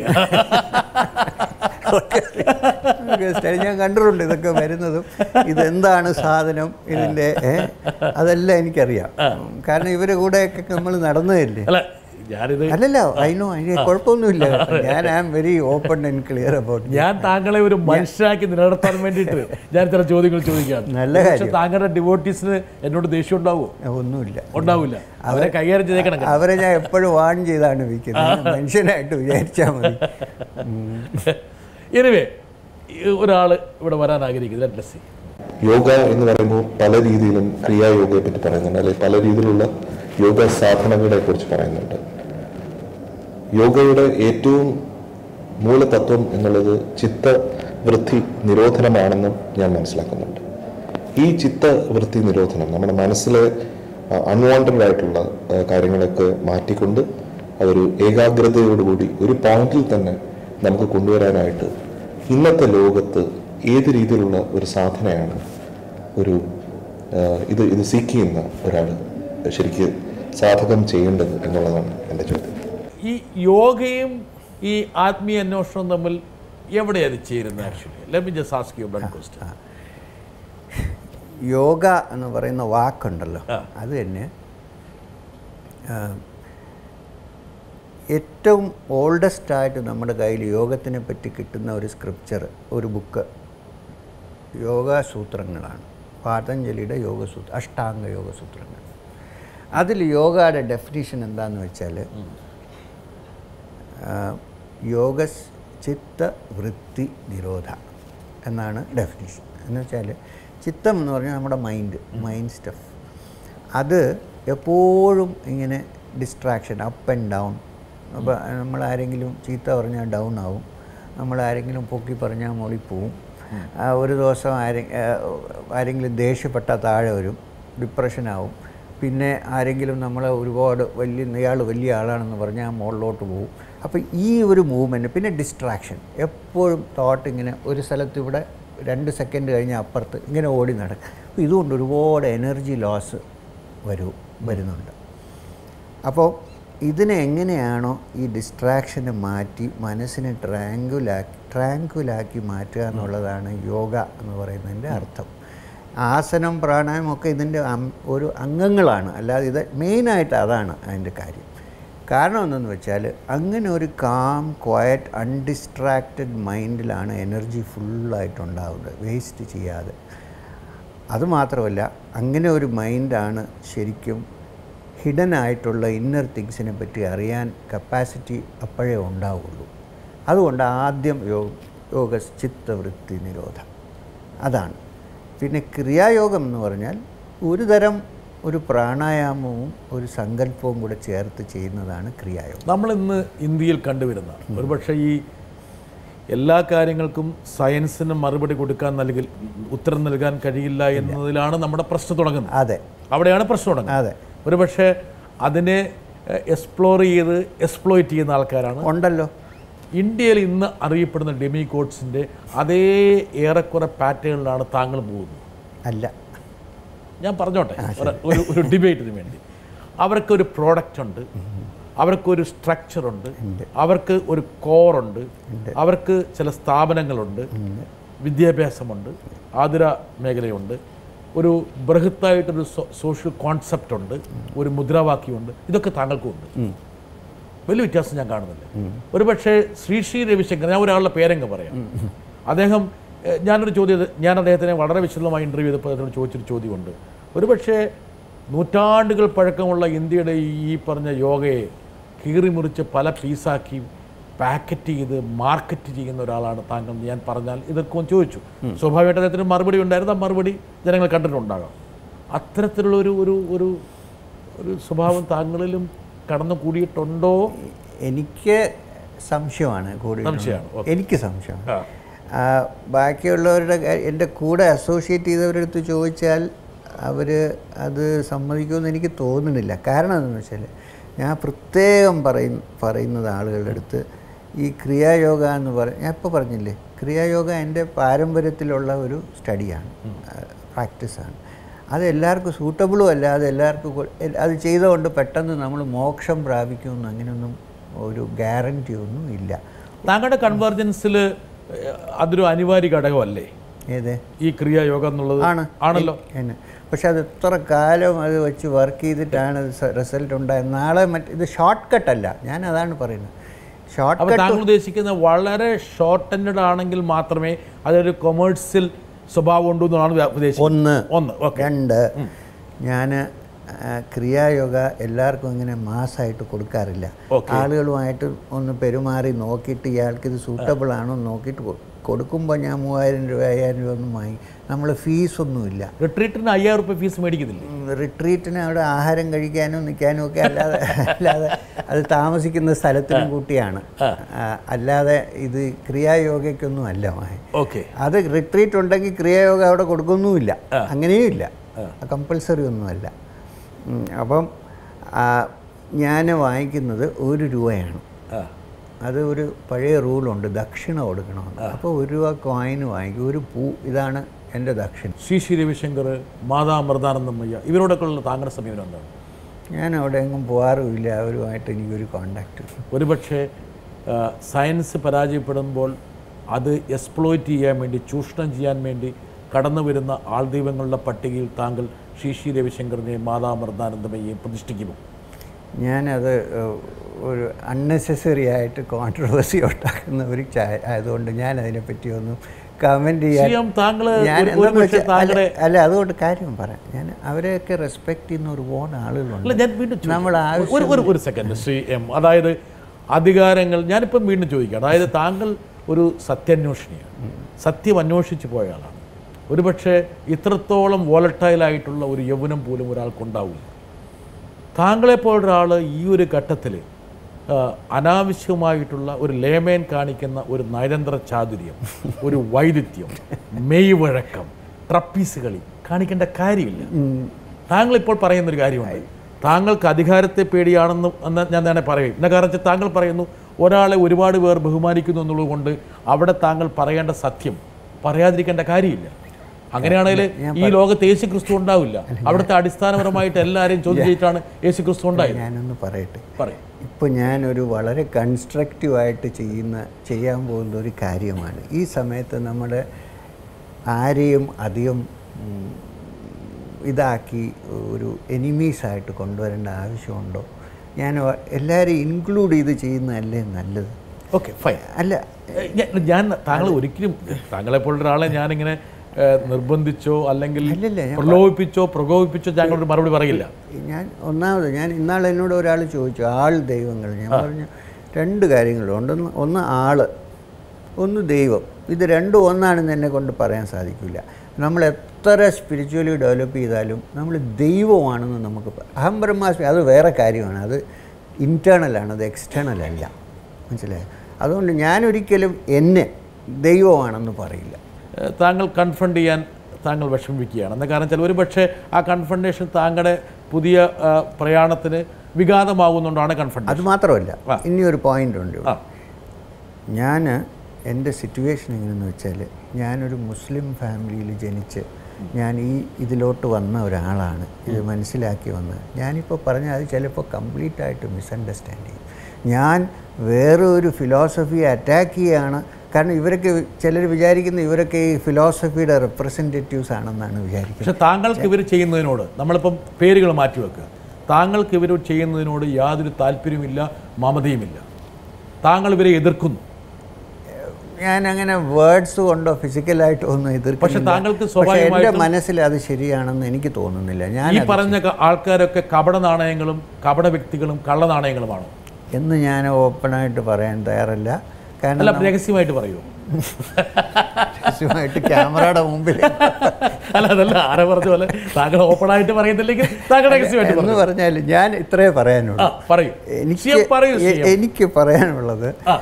B: ഗസ്റ്റ് ഞാൻ കണ്ടിട്ടുണ്ട് ഇതൊക്കെ വരുന്നതും ഇതെന്താണ് സാധനം ഇതിൻ്റെ ഏ, അതെല്ലാം എനിക്കറിയാം കാരണം ഇവരുടെ കൂടെയൊക്കെ നമ്മൾ നടന്നതല്ലേ
A: അല്ല ഞാനിത്
B: അല്ലല്ല അതിനോ അതിന് കുഴപ്പമൊന്നുമില്ല ഞാൻ I am very open and clear about
A: ഞാൻ താങ്കളെ ഒരു മനുഷ്യനാക്കി നിലനിർത്താൻ വേണ്ടിയിട്ട് ഞാൻ ഇത്തരം ചോദ്യങ്ങൾ ചോദിക്കാം
B: നല്ല
A: പക്ഷെ താങ്കളുടെ ഡിവോട്ടീസിന് എന്നോട് ദേഷ്യം ഉണ്ടാവുമോ
B: ഒന്നുമില്ല
A: ഉണ്ടാവില്ല അവരെ കൈകാര്യം ചെയ്തേക്കണം
B: അവരെ ഞാൻ എപ്പോഴും വാൺ ചെയ്താണ് വിൽക്കുന്നത് മനുഷ്യനായിട്ട് വിചാരിച്ചാൽ മതി ഉം.
A: എനിവേ ഒരാൾ ഇവിടെ വരാൻ ആഗ്രഹിക്കുന്നത് ലെറ്റ് സി
D: യോഗ എന്ന് പറയുമ്പോൾ പല രീതിയിലും ക്രിയായോഗയെ പറ്റി പറയുന്നുണ്ട് അല്ലെങ്കിൽ പല രീതിയിലുള്ള യോഗ സാധനങ്ങളെ കുറിച്ച് പറയുന്നുണ്ട് യോഗയുടെ ഏറ്റവും മൂലതത്വം എന്നുള്ളത് ചിത്തവൃത്തി നിരോധനമാണെന്നും ഞാൻ മനസ്സിലാക്കുന്നുണ്ട് ഈ ചിത്തവൃത്തി നിരോധനം നമ്മുടെ മനസ്സിലെ അൺവാണ്ടഡ് ആയിട്ടുള്ള ആ, കാര്യങ്ങളൊക്കെ മാറ്റിക്കൊണ്ട് അതൊരു ഏകാഗ്രതയോടുകൂടി ഒരു പോയിന്റിൽ തന്നെ നമുക്ക് കൊണ്ടുവരാനായിട്ട് ഇന്നത്തെ ലോകത്ത് ഏത് രീതിയിലുള്ള ഒരു സാധനയാണ് ഒരു ആ, ഇത് ഇത് സീക്ക് ചെയ്യുന്ന ഒരാൾ ശരിക്ക് സാധകം ചെയ്യേണ്ടത് എന്നുള്ളതാണ് എൻ്റെ ചോദ്യം
A: ഈ യോഗയും ഈ ആത്മീയ അന്വേഷണവും തമ്മിൽ എവിടെയാണ് ഇത് ചേരുന്നത് actually let me just ask you one question
B: yoga എന്ന് പറയുന്ന വാക്കുണ്ടല്ലോ
A: ആ.
B: അത് തന്നെ ആ, ഏറ്റവും ഓൾഡസ്റ്റ് ആയിട്ട് നമ്മുടെ കയ്യിൽ യോഗത്തിനെ പറ്റി കിട്ടുന്ന ഒരു സ്ക്രിപ്ചർ ഒരു ബുക്ക് യോഗസൂത്രങ്ങളാണ് പാതഞ്ജലിയുടെ യോഗസൂത്ര അഷ്ടാംഗ യോഗസൂത്രങ്ങൾ അതിൽ യോഗയുടെ ഡെഫിനേഷൻ എന്താണെന്ന് വെച്ചാൽ യോഗ ചിത്ത വൃത്തി നിരോധ എന്നാണ് ഡെഫിനിഷൻ എന്ന് വെച്ചാൽ ചിത്തം എന്ന് പറഞ്ഞാൽ നമ്മുടെ മൈൻഡ് മൈൻഡ് സ്റ്റഫ് അത് എപ്പോഴും ഇങ്ങനെ ഡിസ്ട്രാക്ഷൻ അപ്പ് ആൻഡ് ഡൗൺ അപ്പോൾ നമ്മൾ ആരെങ്കിലും ചീത്ത പറഞ്ഞാൽ ഡൗൺ ആവും നമ്മൾ ആരെങ്കിലും പൊക്കി പറഞ്ഞാൽ മുകളിൽ പോവും ആ, ഒരു ദിവസം ആരെ ആ, ആരെങ്കിലും ദേഷ്യപ്പെട്ടാൽ താഴെ വരും ഡിപ്രഷനാവും പിന്നെ ആരെങ്കിലും നമ്മളെ ഒരുപാട് വലിയ ഇയാൾ വലിയ ആളാണെന്ന് പറഞ്ഞാൽ മുകളിലോട്ട് പോകും അപ്പോൾ ഈ ഒരു മൂവ്മെൻറ്റ് പിന്നെ ഡിസ്ട്രാക്ഷൻ എപ്പോഴും തോട്ട് ഇങ്ങനെ ഒരു സ്ഥലത്ത് ഇവിടെ രണ്ട് സെക്കൻഡ് കഴിഞ്ഞാൽ അപ്പുറത്ത് ഇങ്ങനെ ഓടി നടക്കും അപ്പോൾ ഇതുകൊണ്ട് ഒരുപാട് എനർജി ലോസ് വരൂ വരുന്നുണ്ട് അപ്പോൾ ഇതിനെ എങ്ങനെയാണോ ഈ ഡിസ്ട്രാക്ഷനെ മാറ്റി മനസ്സിനെ ട്രാങ്കുലാക്കി ട്രാങ്കുലാക്കി മാറ്റുക എന്നുള്ളതാണ് യോഗ എന്ന് പറയുന്നതിൻ്റെ അർത്ഥം ആസനം പ്രാണായാമം ഒക്കെ ഇതിൻ്റെ അം- ഒരു അംഗങ്ങളാണ് അല്ലാതെ ഇത് മെയിനായിട്ട് അതാണ് അതിൻ്റെ കാര്യം കാരണം എന്തെന്ന് വെച്ചാൽ അങ്ങനെ ഒരു കാം ക്വയറ്റ് അൺഡിസ്ട്രാക്റ്റഡ് മൈൻഡിലാണ് എനർജി ഫുള്ളായിട്ടുണ്ടാവുന്നത് വേസ്റ്റ് ചെയ്യാതെ അതുമാത്രമല്ല അങ്ങനെ ഒരു മൈൻഡാണ് ശരിക്കും ഹിഡൻ ആയിട്ടുള്ള ഇന്നർ തിങ്സിനെ പറ്റി അറിയാൻ കപ്പാസിറ്റി അപ്പോഴേ ഉണ്ടാവുള്ളൂ അതുകൊണ്ട് ആദ്യം യോഗ യോഗ ചിത്തവൃത്തി നിരോധം അതാണ് പിന്നെ ക്രിയായോഗം എന്ന് പറഞ്ഞാൽ ഒരു തരം ഒരു പ്രാണായാമവും ഒരു സങ്കല്പവും കൂടെ ചേർത്ത് ചെയ്യുന്നതാണ് ക്രിയായോഗം
A: നമ്മൾ ഇന്ന് ഇന്ത്യയിൽ കണ്ടുവരുന്ന ഒരുപക്ഷെ ഈ എല്ലാ കാര്യങ്ങൾക്കും സയൻസിന് മറുപടി കൊടുക്കാൻ നൽകി ഉത്തരം നൽകാൻ കഴിയില്ല എന്നതിലാണ് നമ്മുടെ പ്രശ്നം തുടങ്ങുന്നത്
B: അതെ
A: അവിടെയാണ് പ്രശ്നം തുടങ്ങുന്നത്
B: അതെ
A: ഒരുപക്ഷെ അതിനെ എക്സ്പ്ലോർ ചെയ്ത് എക്സ്പ്ലോയിറ്റ് ചെയ്യുന്ന ആൾക്കാരാണ്
B: ഉണ്ടല്ലോ
A: ഇന്ത്യയിൽ ഇന്ന് അറിയപ്പെടുന്ന ഡെമി കോഡ്സിൻ്റെ അതേ ഏറെക്കുറെ പാറ്റേണിലാണ് താങ്കൾ പോകുന്നത്
B: അല്ല
A: ഞാൻ പറഞ്ഞോട്ടെ ഒരു- ഒരു ഒരു ഡിബേറ്റിന് വേണ്ടി അവർക്കൊരു പ്രോഡക്റ്റ് ഉണ്ട് അവർക്കൊരു സ്ട്രക്ചർ ഉണ്ട് അവർക്ക് ഒരു കോറുണ്ട് അവർക്ക് ചില സ്ഥാപനങ്ങളുണ്ട് വിദ്യാഭ്യാസമുണ്ട് ആതുര മേഖലയുണ്ട് ഒരു ബൃഹത്തായിട്ടൊരു സോ- സോഷ്യൽ കോൺസെപ്റ്റ് ഉണ്ട് ഒരു മുദ്രാവാക്യമുണ്ട് ഇതൊക്കെ താങ്കൾക്കുണ്ട് വലിയ വ്യത്യാസം ഞാൻ കാണുന്നില്ല ഒരുപക്ഷെ ശ്രീ ശ്രീ രവിശങ്കർ ഞാൻ ഒരാളുടെ പേരങ്ങ് പറയാം അദ്ദേഹം എഹ്, ഞാനൊരു ചോദ്യം ഞാൻ അദ്ദേഹത്തിനെ വളരെ വിശദമായി ഇൻ്റർവ്യൂ ചെയ്തപ്പോൾ അദ്ദേഹത്തോട് ചോദിച്ചൊരു ചോദ്യമുണ്ട് ഒരുപക്ഷെ നൂറ്റാണ്ടുകൾ പഴക്കമുള്ള ഇന്ത്യയുടെ ഈ ഈ പറഞ്ഞ യോഗയെ കീറിമുറിച്ച് പല പീസാക്കി പാക്കറ്റ് ചെയ്ത് മാർക്കറ്റ് ചെയ്യുന്ന ഒരാളാണ് താങ്കൾ എന്ന് ഞാൻ പറഞ്ഞാൽ ഇതൊക്കെ ചോദിച്ചു സ്വാഭാവികമായിട്ട് അദ്ദേഹത്തിന് മറുപടി ഉണ്ടായിരുന്നു ആ മറുപടി ജനങ്ങൾ കണ്ടിട്ടുണ്ടാകാം അത്തരത്തിലുള്ള ഒരു ഒരു ഒരു ഒരു സ്വഭാവം താങ്കളിലും കടന്നു കൂടിയിട്ടുണ്ടോ
B: എനിക്ക് സംശയമാണ് കൂടി
A: സംശയമാണ്, ഓക്കേ.
B: എനിക്ക് സംശയമാണ്
A: ആ.
B: ആ, ബാക്കിയുള്ളവരുടെ കാ- എൻ്റെ കൂടെ അസോസിയേറ്റ് ചെയ്തവരടുത്ത് ചോദിച്ചാൽ അവർ അത് സമ്മതിക്കുമെന്ന് എനിക്ക് തോന്നുന്നില്ല കാരണം എന്താണെന്ന് വെച്ചാൽ ഞാൻ പ്രത്യേകം പറയും പറയുന്നത് ആളുകളുടെ അടുത്ത് ഈ ക്രിയായോഗ എന്ന് പറ ഞാൻ ഇപ്പോൾ പറഞ്ഞില്ലേ ക്രിയായോഗ എൻ്റെ പാരമ്പര്യത്തിലുള്ള ഒരു സ്റ്റഡിയാണ് പ്രാക്ടീസാണ് അത് എല്ലാവർക്കും സൂട്ടബിളും അല്ല അത് എല്ലാവർക്കും കൊ- എൽ- അത് ചെയ്തുകൊണ്ട് പെട്ടെന്ന് നമ്മൾ മോക്ഷം പ്രാപിക്കുമെന്ന് അങ്ങനെയൊന്നും ഒരു ഗ്യാരണ്ടി ഒന്നും ഇല്ല
A: താങ്കളുടെ കൺവേർജൻസിൽ അതൊരു അനിവാര്യ ഘടകമല്ലേ
B: ഏത്
A: ഈ ക്രിയായോഗം എന്നുള്ളത്
B: ആണ്
A: ആണല്ലോ
B: എന്നെ പക്ഷെ അത് എത്ര കാലം അത് വെച്ച് വർക്ക് ചെയ്തിട്ടാണ് റിസൾട്ട് ഉണ്ടായത് നാളെ മറ്റ് ഇത് ഷോർട്ട് കട്ട് അല്ല ഞാൻ അതാണ് പറയുന്നത് ഷോർട്ട്
A: അപ്പോൾ
B: കട്ട്
A: താങ്കൾ ഉദ്ദേശിക്കുന്ന വളരെ ഷോർട്ട് എൻഡഡ് ആണെങ്കിൽ മാത്രമേ അതൊരു കൊമേഴ്സ്യൽ സ്വഭാവം ഉണ്ടു എന്നാണ് ഉദ്ദേശിക്കുന്നത്
B: ഒന്ന്
A: ഒന്ന് ഓക്കെ
B: രണ്ട് ഞാൻ ക്രിയായോഗ എല്ലാവർക്കും ഇങ്ങനെ മാസമായിട്ട് കൊടുക്കാറില്ല
A: Okay.
B: ആളുകളുമായിട്ട് ഒന്ന് പെരുമാറി നോക്കിയിട്ട് ഇയാൾക്ക് ഇത് സൂട്ടബിൾ ആണോ എന്ന് നോക്കിയിട്ട് കൊ- കൊടുക്കുമ്പോൾ ഞാൻ മൂവായിരം രൂപ അയ്യായിരം രൂപ ഒന്നും വാങ്ങി നമ്മൾ ഫീസൊന്നുമില്ല
A: റിട്രീറ്റിന് അയ്യായിരം റുപ്യ ഫീസ് മേടിക്കുന്നില്ലേ
B: റിട്രീറ്റിന് അവിടെ ആഹാരം കഴിക്കാനും നിൽക്കാനും ഒക്കെ അല്ലാതെ അല്ലാതെ അത് താമസിക്കുന്ന സ്ഥലത്തിനും കൂട്ടിയാണ് ആ, അല്ലാതെ ഇത് ക്രിയായോഗയ്ക്കൊന്നും അല്ല മായ
A: ഓക്കെ
B: അത് റിട്രീറ്റ് ഉണ്ടെങ്കിൽ ക്രിയായോഗ അവിടെ കൊടുക്കൊന്നുമില്ല അങ്ങനെയും ഇല്ല കമ്പൽസറി ഒന്നുമല്ല ഉം, അപ്പം ഞാൻ വാങ്ങിക്കുന്നത് ഒരു രൂപയാണ് അത് ഒരു പഴയ റൂളുണ്ട് ദക്ഷിണ കൊടുക്കണമെന്ന് അപ്പോൾ ഒരു രൂപ കോയിന് വാങ്ങിക്കും ഒരു പൂ ഇതാണ് എൻ്റെ ദക്ഷിണ
A: ശ്രീ ശ്രീ രവിശങ്കർ മാതാ അമൃതാനന്ദമയ്യ ഇവരോടൊക്കെയുള്ള താങ്കളുടെ സമീപനം എന്താണ്
B: ഞാൻ അവിടെ എങ്ങും പോകാറുമില്ല അവരുമായിട്ട് എനിക്കൊരു കോണ്ടാക്റ്റ്
A: ഒരുപക്ഷെ ആ, സയൻസ് പരാജയപ്പെടുമ്പോൾ അത് എക്സ്പ്ലോയിറ്റ് ചെയ്യാൻ വേണ്ടി ചൂഷണം ചെയ്യാൻ വേണ്ടി കടന്നു വരുന്ന ആൾദൈവങ്ങളുടെ പട്ടികയിൽ താങ്കൾ ശ്രീ ശ്രീ രവിശങ്കറിനെയും മാതാ അമൃതാനന്ദമയ്യയും പ്രതിഷ്ഠിക്കുമോ
B: ഞാനത് ഏഹ്, ഒരു അൺനെസസറി ആയിട്ട് കോൺട്രവേഴ്സി ഉണ്ടാക്കുന്ന ഒരു ചായ ആയതുകൊണ്ട് ഞാൻ അതിനെപ്പറ്റി ഒന്നും കമൻറ്റ്
A: ചെയ്യാം, താങ്കള്
B: ഞാൻ
A: ഒരു-
B: എന്താന്ന്
A: ഒരുപക്ഷെ
B: വെച്ചാൽ- അല്ല-
A: താങ്കളുടെ-
B: അല്ല അതുകൊണ്ട് കാര്യം പറയാം ഞാൻ അവരെയൊക്കെ റെസ്പെക്ട് ചെയ്യുന്ന ഒരുപാട്
A: അല്ല
B: ആളുകളുണ്ട്
A: ഞാൻ വീണ്ടും ചോദിക്കാം.
B: നമ്മൾ ആവശ്യം
A: ഒരു ഒരു ഒരു സെക്കൻഡ് ശ്രീ എം അതായത് അധികാരങ്ങൾ ഞാനിപ്പം വീണ്ടും ചോദിക്കാം അതായത് താങ്കൾ ഒരു സത്യാന്വേഷണിയാണ് സത്യം അന്വേഷിച്ച് പോയ ആളാണ് ഒരുപക്ഷെ ഇത്രത്തോളം വോളട്ടൈലായിട്ടുള്ള ഒരു യൗവനം പോലും ഒരാൾക്കുണ്ടാവില്ല താങ്കളെപ്പോലൊരാൾ ഈ ഒരു ഘട്ടത്തിൽ അനാവശ്യമായിട്ടുള്ള ഒരു ലേമേൻ കാണിക്കുന്ന ഒരു നയതന്ത്ര ചാതുര്യം ഒരു വൈരുദ്ധ്യം മെയ് വഴക്കം ട്രപ്പീസ് കളി കാണിക്കേണ്ട കാര്യമില്ല താങ്കൾ ഇപ്പോൾ പറയുന്ന ഒരു കാര്യമുണ്ട് താങ്കൾക്ക് അധികാരത്തെ പേടിയാണെന്ന് എന്ന് ഞാൻ തന്നെ പറയും എന്ന കാരണം വെച്ചാൽ താങ്കൾ പറയുന്നു ഒരാളെ ഒരുപാട് പേർ ബഹുമാനിക്കുന്നു എന്നുള്ളത് കൊണ്ട് അവിടെ താങ്കൾ പറയേണ്ട സത്യം പറയാതിരിക്കേണ്ട കാര്യമില്ല അങ്ങനെയാണെങ്കിൽ ഈ ലോകത്ത് യേശു ക്രിസ്തു ഉണ്ടാവില്ല അവിടുത്തെ അടിസ്ഥാനപരമായിട്ട് എല്ലാവരെയും ചോദ്യം ചെയ്തിട്ടാണ് യേശു ക്രിസ്തു ഉണ്ടായത്
B: ഞാനൊന്ന് പറയട്ടെ
A: പറയും
B: ഇപ്പോൾ ഞാനൊരു വളരെ കൺസ്ട്രക്റ്റീവായിട്ട് ചെയ്യുന്ന ചെയ്യാൻ പോകുന്ന ഒരു കാര്യമാണ് ഈ സമയത്ത് നമ്മുടെ ആരെയും അധികം ഉം, ഇതാക്കി ഒരു എനിമീസായിട്ട് കൊണ്ടുവരേണ്ട ആവശ്യമുണ്ടോ ഞാൻ വ- എല്ലാവരെയും ഇൻക്ലൂഡ് ചെയ്ത് ചെയ്യുന്നതല്ലേ നല്ലത്
A: ഓക്കെ ഫൈൻ
B: അല്ല
A: ഞാൻ താങ്കൾ ഒരിക്കലും താങ്കളെപ്പോലുള്ള ഒരാളെ ഞാനിങ്ങനെ ഏ, നിർബന്ധിച്ചോ അല്ലെങ്കിൽ
B: അല്ലല്ല, ഞാൻ
A: പ്രലോഭിപ്പിച്ചോ പ്രകോപിപ്പിച്ചോ താങ്കളോട് മറുപടി പറയില്ല
B: ഞാൻ ഒന്നാമത് ഞാൻ ഇന്നാൾ എന്നോട് ഒരാൾ ചോദിച്ചു ആൾ ദൈവങ്ങൾ ഞാൻ പറഞ്ഞു രണ്ട് കാര്യങ്ങളുണ്ട് ഒന്ന് ഒന്ന് ആള് ഒന്ന് ദൈവം ഇത് രണ്ടും ഒന്നാണെന്ന് എന്നെ കൊണ്ട് പറയാൻ സാധിക്കില്ല നമ്മൾ എത്ര സ്പിരിച്വലി ഡെവലപ്പ് ചെയ്താലും നമ്മൾ ദൈവമാണെന്ന് നമുക്ക് പ- അഹം ബ്രഹ്മാസ്മി അത് വേറെ കാര്യമാണ് അത് ഇൻറ്റേർണലാണ് അത് എക്സ്റ്റേണൽ അല്ല മനസ്സിലായോ അതുകൊണ്ട് ഞാനൊരിക്കലും എന്നെ ദൈവമാണെന്ന് പറയില്ല
A: ഏ, താങ്കൾ കൺഫണ്ട് ചെയ്യാൻ താങ്കൾ വിഷമിക്കുകയാണ് എന്ന കാരണം വെച്ചാൽ ഒരു പക്ഷേ ആ കൺഫണ്ടേഷൻ താങ്കളുടെ പുതിയ ആ, പ്രയാണത്തിന് വിഘാതമാകുന്നുകൊണ്ടാണ് കൺഫണ്ട്
B: അത് മാത്രമല്ല
A: ആ.
B: ഇനി ഒരു പോയിന്റ് ഉണ്ട്
A: ആ
B: ഞാൻ എൻ്റെ സിറ്റുവേഷൻ എങ്ങനെയെന്ന് വെച്ചാൽ ഞാനൊരു മുസ്ലിം ഫാമിലിയിൽ ജനിച്ച് ഞാൻ ഈ ഇതിലോട്ട് വന്ന ഒരാളാണ് ഇത് മനസ്സിലാക്കി വന്നത് ഞാനിപ്പോൾ പറഞ്ഞ അത് ചിലപ്പോൾ കംപ്ലീറ്റ് ആയിട്ട് മിസ്അണ്ടർസ്റ്റാൻഡ് ചെയ്യും ഞാൻ വേറെ ഒരു ഫിലോസഫി അറ്റാക്ക് ചെയ്യുകയാണ് കാരണം ഇവരൊക്കെ ചിലർ വിചാരിക്കുന്ന ഇവരൊക്കെ ഈ ഫിലോസഫിയുടെ റെപ്രസെൻറ്റേറ്റീവ്സ് ആണെന്നാണ് വിചാരിക്കുന്നത്
A: പക്ഷെ താങ്കൾക്ക് ഇവർ ചെയ്യുന്നതിനോട് നമ്മളിപ്പം പേരുകൾ മാറ്റിവെക്കുക താങ്കൾക്ക് ഇവർ ചെയ്യുന്നതിനോട് യാതൊരു താല്പര്യമില്ല മമതയുമില്ല താങ്കൾ ഇവരെ എതിർക്കുന്നു
B: ഞാൻ അങ്ങനെ വേർഡ്സ് കൊണ്ടോ ഫിസിക്കലായിട്ടോ ഒന്നും എതിർക്കുന്നില്ല
A: പക്ഷെ താങ്കൾക്ക്
B: പക്ഷെ എൻ്റെ
A: സ്വാഭാവികമായിട്ടും
B: മനസ്സിൽ അത് ശരിയാണെന്ന് എനിക്ക് തോന്നുന്നില്ല ഞാൻ
A: ഈ പറഞ്ഞ ക- ആൾക്കാരൊക്കെ കപട നാണയങ്ങളും കപട വ്യക്തികളും കള്ള നാണയങ്ങളുമാണ്
B: എന്ന് ഞാൻ ഓപ്പണായിട്ട് പറയാൻ തയ്യാറല്ല കാരണം
A: അല്ല രഹസ്യമായിട്ട് പറയൂ
B: രഹസ്യമായിട്ട് ക്യാമറയുടെ മുമ്പിൽ
A: അല്ല അതല്ല ആരെ പറഞ്ഞ പോലെ താങ്കൾ ഓപ്പണായിട്ട് പറയുന്നില്ലെങ്കിൽ താങ്കൾ രഹസ്യമായിട്ട്
B: എന്ന്
A: പറയൂ
B: പറഞ്ഞാൽ ഞാൻ ഇത്രേ
A: ആ
B: പറയാനുള്ളൂ
A: പറയൂ
B: എനിക്ക്
A: സിയം പറയൂ
B: എ-
A: സിയം.
B: എനിക്ക് പറയാനുള്ളത്
A: ആ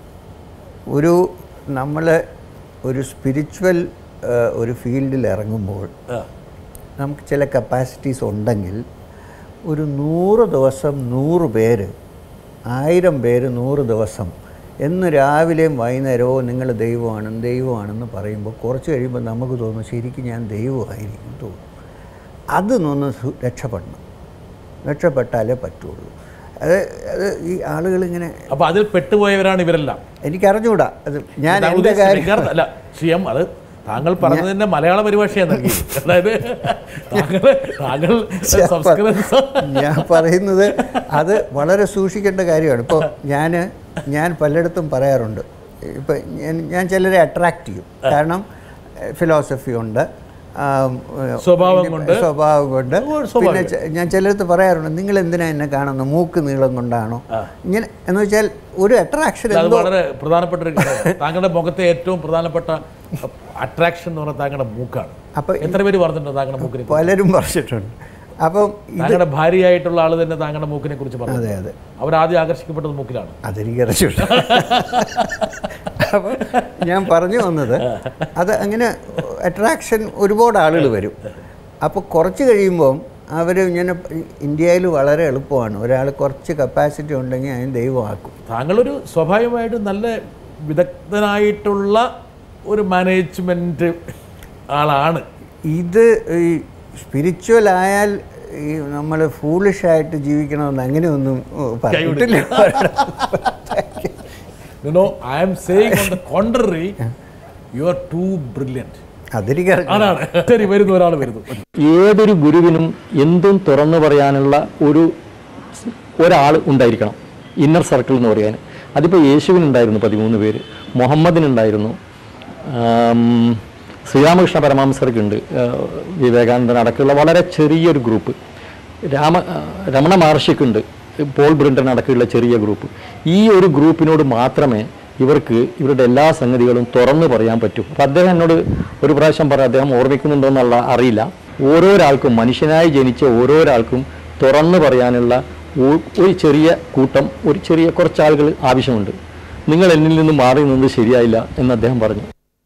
B: ഒരു നമ്മൾ ഒരു സ്പിരിച്വൽ ഒരു ഫീൽഡിൽ ഇറങ്ങുമ്പോൾ
A: ആ.
B: നമുക്ക് ചില കപ്പാസിറ്റീസ് ഉണ്ടെങ്കിൽ ഒരു നൂറ് ദിവസം നൂറ് പേര് ആയിരം പേര് നൂറ് ദിവസം എന്ന് രാവിലെയും വൈകുന്നേരവും നിങ്ങൾ ദൈവമാണ് ദൈവമാണെന്ന് പറയുമ്പോൾ കുറച്ച് കഴിയുമ്പോൾ നമുക്ക് തോന്നും ശരിക്കും ഞാൻ ദൈവമായിരിക്കും തോന്നും അത് നിന്ന് സു- രക്ഷപ്പെടണം രക്ഷപ്പെട്ടാലേ പറ്റുള്ളൂ അത് അത് ഈ ആളുകളിങ്ങനെ
A: അപ്പൊ അതിൽ പെട്ടുപോയവരാണ് ഇവരെല്ലാം
B: എനിക്ക് അറിഞ്ഞുകൂടാ അത് ഞാൻ
A: താങ്കൾ
B: എൻ്റെ
A: ഉദ്ദേശിച്ച
B: കാര്യം
A: വികാരം- അല്ല സിയം അത് താങ്കൾ പറഞ്ഞതിന്റെ മലയാള പരിഭാഷയാണ് നൽകിയത് അതായത് താങ്കൾ താങ്കൾ സംസ്കൃത
B: ഞാൻ പറയുന്നത് അത് വളരെ സൂക്ഷിക്കേണ്ട കാര്യമാണ് ഇപ്പോൾ ഞാൻ ഞാൻ പലയിടത്തും പറയാറുണ്ട് ഇപ്പം ഞാൻ ഞാൻ ചിലരെ അട്രാക്റ്റ് ചെയ്യും കാരണം ഫിലോസഫി ഉണ്ട് ആം,
A: സ്വഭാവം കൊണ്ട്.
B: സ്വഭാവം കൊണ്ട്
A: ഒരു സ്വഭാവം.
B: പിന്നെ ചെ- ഞാൻ ചിലടത്ത് പറയാറുണ്ട് നിങ്ങൾ എന്തിനാ എന്നെ കാണുന്നത് മൂക്ക് നീളം കൊണ്ടാണോ ഇങ്ങനെ എന്ന് വെച്ചാൽ ഒരു അട്രാക്ഷൻ
A: അത്
B: എന്തോ
A: വളരെ പ്രധാനപ്പെട്ട ഒരു കാര്യമാണ് താങ്കളുടെ മുഖത്തെ ഏറ്റവും പ്രധാനപ്പെട്ട അട്രാക്ഷൻ എന്ന് പറഞ്ഞാൽ താങ്കളുടെ മൂക്കാണ്
B: അപ്പൊ
A: എത്ര പേര് പറഞ്ഞിട്ടുണ്ട് താങ്കളുടെ മൂക്കിനെ കുറിച്ച്?
B: പലരും പറഞ്ഞിട്ടുണ്ട് അപ്പം ഇത്
A: താങ്കളുടെ ഭാര്യയായിട്ടുള്ള ആള് തന്നെ താങ്കളുടെ മൂക്കിനെ കുറിച്ച് പറഞ്ഞു
B: അതെ അതെ
A: അവരാദ്യം ആകർഷിക്കപ്പെട്ടത് മൂക്കിലാണ്
B: അതെനിക്ക് അറിയില്ല അപ്പം ഞാൻ പറഞ്ഞു വന്നത് അത് അങ്ങനെ അട്രാക്ഷൻ ഒരുപാട് ആളുകൾ വരും അപ്പോൾ കുറച്ച് കഴിയുമ്പം അവർ ഇങ്ങനെ ഇന്ത്യയിൽ വളരെ എളുപ്പമാണ് ഒരാൾ കുറച്ച് കപ്പാസിറ്റി ഉണ്ടെങ്കിൽ അതിന് ദൈവമാക്കും
A: താങ്കളൊരു സ്വാഭാവികമായിട്ടും നല്ല വിദഗ്ധനായിട്ടുള്ള ഒരു മാനേജ്മെന്റ് ആളാണ്
B: ഇത് ഈ സ്പിരിച്വൽ ആയാൽ ഈ നമ്മൾ ഫൂളിഷായിട്ട് ജീവിക്കണമെന്ന് അങ്ങനെയൊന്നും ഉം, പറഞ്ഞിട്ടില്ല
A: You know, I am saying on the contrary, you are too brilliant.
B: അതെനിക്കറിയാം
A: അതാണ് ശരി വരുന്നു ഒരാൾ വരുന്നു
E: ഏതൊരു ഗുരുവിനും എന്തും തുറന്നു പറയാനുള്ള ഒരു ഒരാൾ ഉണ്ടായിരിക്കണം ഇന്നർ സർക്കിൾ എന്ന് പറയാൻ അതിപ്പോൾ യേശുവിനുണ്ടായിരുന്നു പതിമൂന്ന് പേര് മുഹമ്മദിനുണ്ടായിരുന്നു ആം, ശ്രീരാമകൃഷ്ണ പരമഹംസർക്കുണ്ട് ആ, വിവേകാനന്ദൻ അടക്കമുള്ള വളരെ ചെറിയൊരു ഗ്രൂപ്പ് രാമ ആ, രമണ മഹർഷിക്കുണ്ട് പോൾ ബ്രിണ്ടൻ അടക്കമുള്ള ചെറിയ ഗ്രൂപ്പ് ഈ ഒരു ഗ്രൂപ്പിനോട് മാത്രമേ ഇവർക്ക് ഇവരുടെ എല്ലാ സംഗതികളും തുറന്നു പറയാൻ പറ്റൂ അപ്പം അദ്ദേഹം എന്നോട് ഒരു പ്രാവശ്യം പറഞ്ഞു അദ്ദേഹം ഓർമ്മിക്കുന്നുണ്ടോ എന്നുള്ള അറിയില്ല ഓരോരാൾക്കും മനുഷ്യനായി ജനിച്ച ഓരോരാൾക്കും തുറന്നു പറയാനുള്ള ഒ- ഒരു ചെറിയ കൂട്ടം ഒരു ചെറിയ കുറച്ച് ആളുകൾ ആവശ്യമുണ്ട് നിങ്ങൾ എന്നിൽ നിന്ന് മാറി നിന്നത് ശരിയായില്ല എന്ന് അദ്ദേഹം പറഞ്ഞു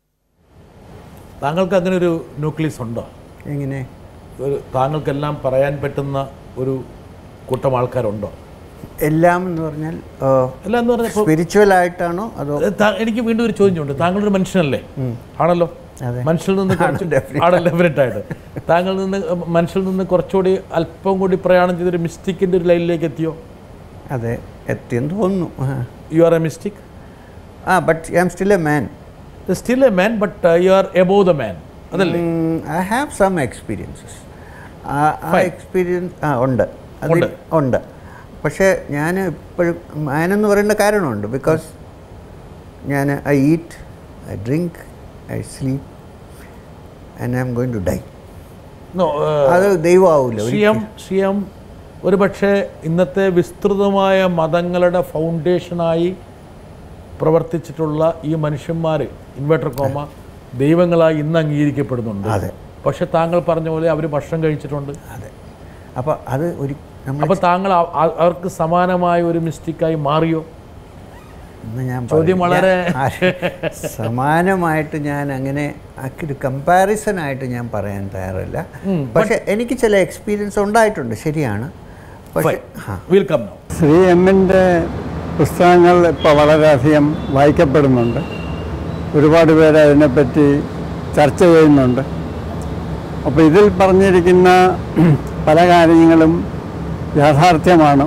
A: താങ്കൾക്ക് അങ്ങനെ ഒരു ന്യൂക്ലിയസ് ഉണ്ടോ
B: എങ്ങനെ
A: ഒരു താങ്കൾക്കെല്ലാം പറയാൻ പറ്റുന്ന ഒരു കൂട്ടം ആൾക്കാരുണ്ടോ
B: എല്ലാം എന്ന് പറഞ്ഞാൽ
A: എല്ലാം എന്ന് പറഞ്ഞപ്പോൾ
B: സ്പിരിച്വൽ ആയിട്ടാണോ അതോ
A: എനിക്ക് വീണ്ടും ഒരു ചോദ്യമുണ്ട് താങ്കളൊരു മനുഷ്യനല്ലേ ആണല്ലോ
B: അതെ.
A: മനുഷ്യനിൽ നിന്ന് കുറച്ച് ആണ് ഡെഫിനറ്റ് ആയിട്ട് താങ്കളിൽ നിന്ന് മനുഷ്യനിൽ നിന്ന് കുറച്ചുകൂടി അല്പം കൂടി പ്രയാണം ചെയ്തൊരു മിസ്റ്റിക്കിന്റെ ഒരു ലൈനിലേക്ക് എത്തിയോ
B: അതെ എത്തിയെന്ന് തോന്നുന്നു
A: you are a mystic
B: ah but I am still a man
A: still a man but you are above the man അതല്ലേ
B: I have some experiences ah experience ah ഉണ്ട് അതിൽ
A: ഉണ്ട്.
B: ഉണ്ട് പക്ഷേ ഞാൻ ഇപ്പോഴും മാൻ എന്ന് പറയേണ്ട കാരണമുണ്ട് ബിക്കോസ് ഞാൻ I eat I drink I sleep and I am going to die
A: No, uh,
B: അത് ദൈവമാവില്ല
A: ഷിയം ഷിയം ഒരു പക്ഷേ ഇന്നത്തെ വിസ്തൃതമായ മതങ്ങളുടെ ഫൗണ്ടേഷനായി പ്രവർത്തിച്ചിട്ടുള്ള ഈ മനുഷ്യന്മാർ ഇൻവെർട്ടർ കോമ ദൈവങ്ങളായി ഇന്ന് അംഗീകരിക്കപ്പെടുന്നുണ്ട്
B: അതെ.
A: പക്ഷെ താങ്കൾ പറഞ്ഞ പോലെ അവർ ഭക്ഷണം കഴിച്ചിട്ടുണ്ട്
B: അതെ അപ്പോൾ അത് ഒരു നമ്മൾ
A: അപ്പോൾ താങ്കൾ അ- അ- അവർക്ക് സമാനമായ ഒരു മിസ്റ്റേക്കായി മാറിയോ
B: എന്ന് ഞാൻ
A: ചോദ്യം
B: പറയും.
A: വളരെ-
B: ഞാൻ- ആ, സമാനമായിട്ട് ഞാൻ അങ്ങനെ ഒരു കമ്പാരിസൺ ആയിട്ട് ഞാൻ പറയാൻ തയ്യാറല്ല പക്ഷെ എനിക്ക് ചില എക്സ്പീരിയൻസ് ഉണ്ടായിട്ടുണ്ട് ശരിയാണ് പക്ഷെ ആ
A: വിൽ കം നൗ
F: ശ്രീ എമ്മിൻ്റെ പുസ്തകങ്ങൾ ഇപ്പോൾ വളരെയധികം വായിക്കപ്പെടുന്നുണ്ട് ഒരുപാട് പേര് അതിനെപ്പറ്റി ചർച്ച ചെയ്യുന്നുണ്ട് അപ്പോൾ ഇതിൽ പറഞ്ഞിരിക്കുന്ന പല കാര്യങ്ങളും യാഥാർത്ഥ്യമാണ്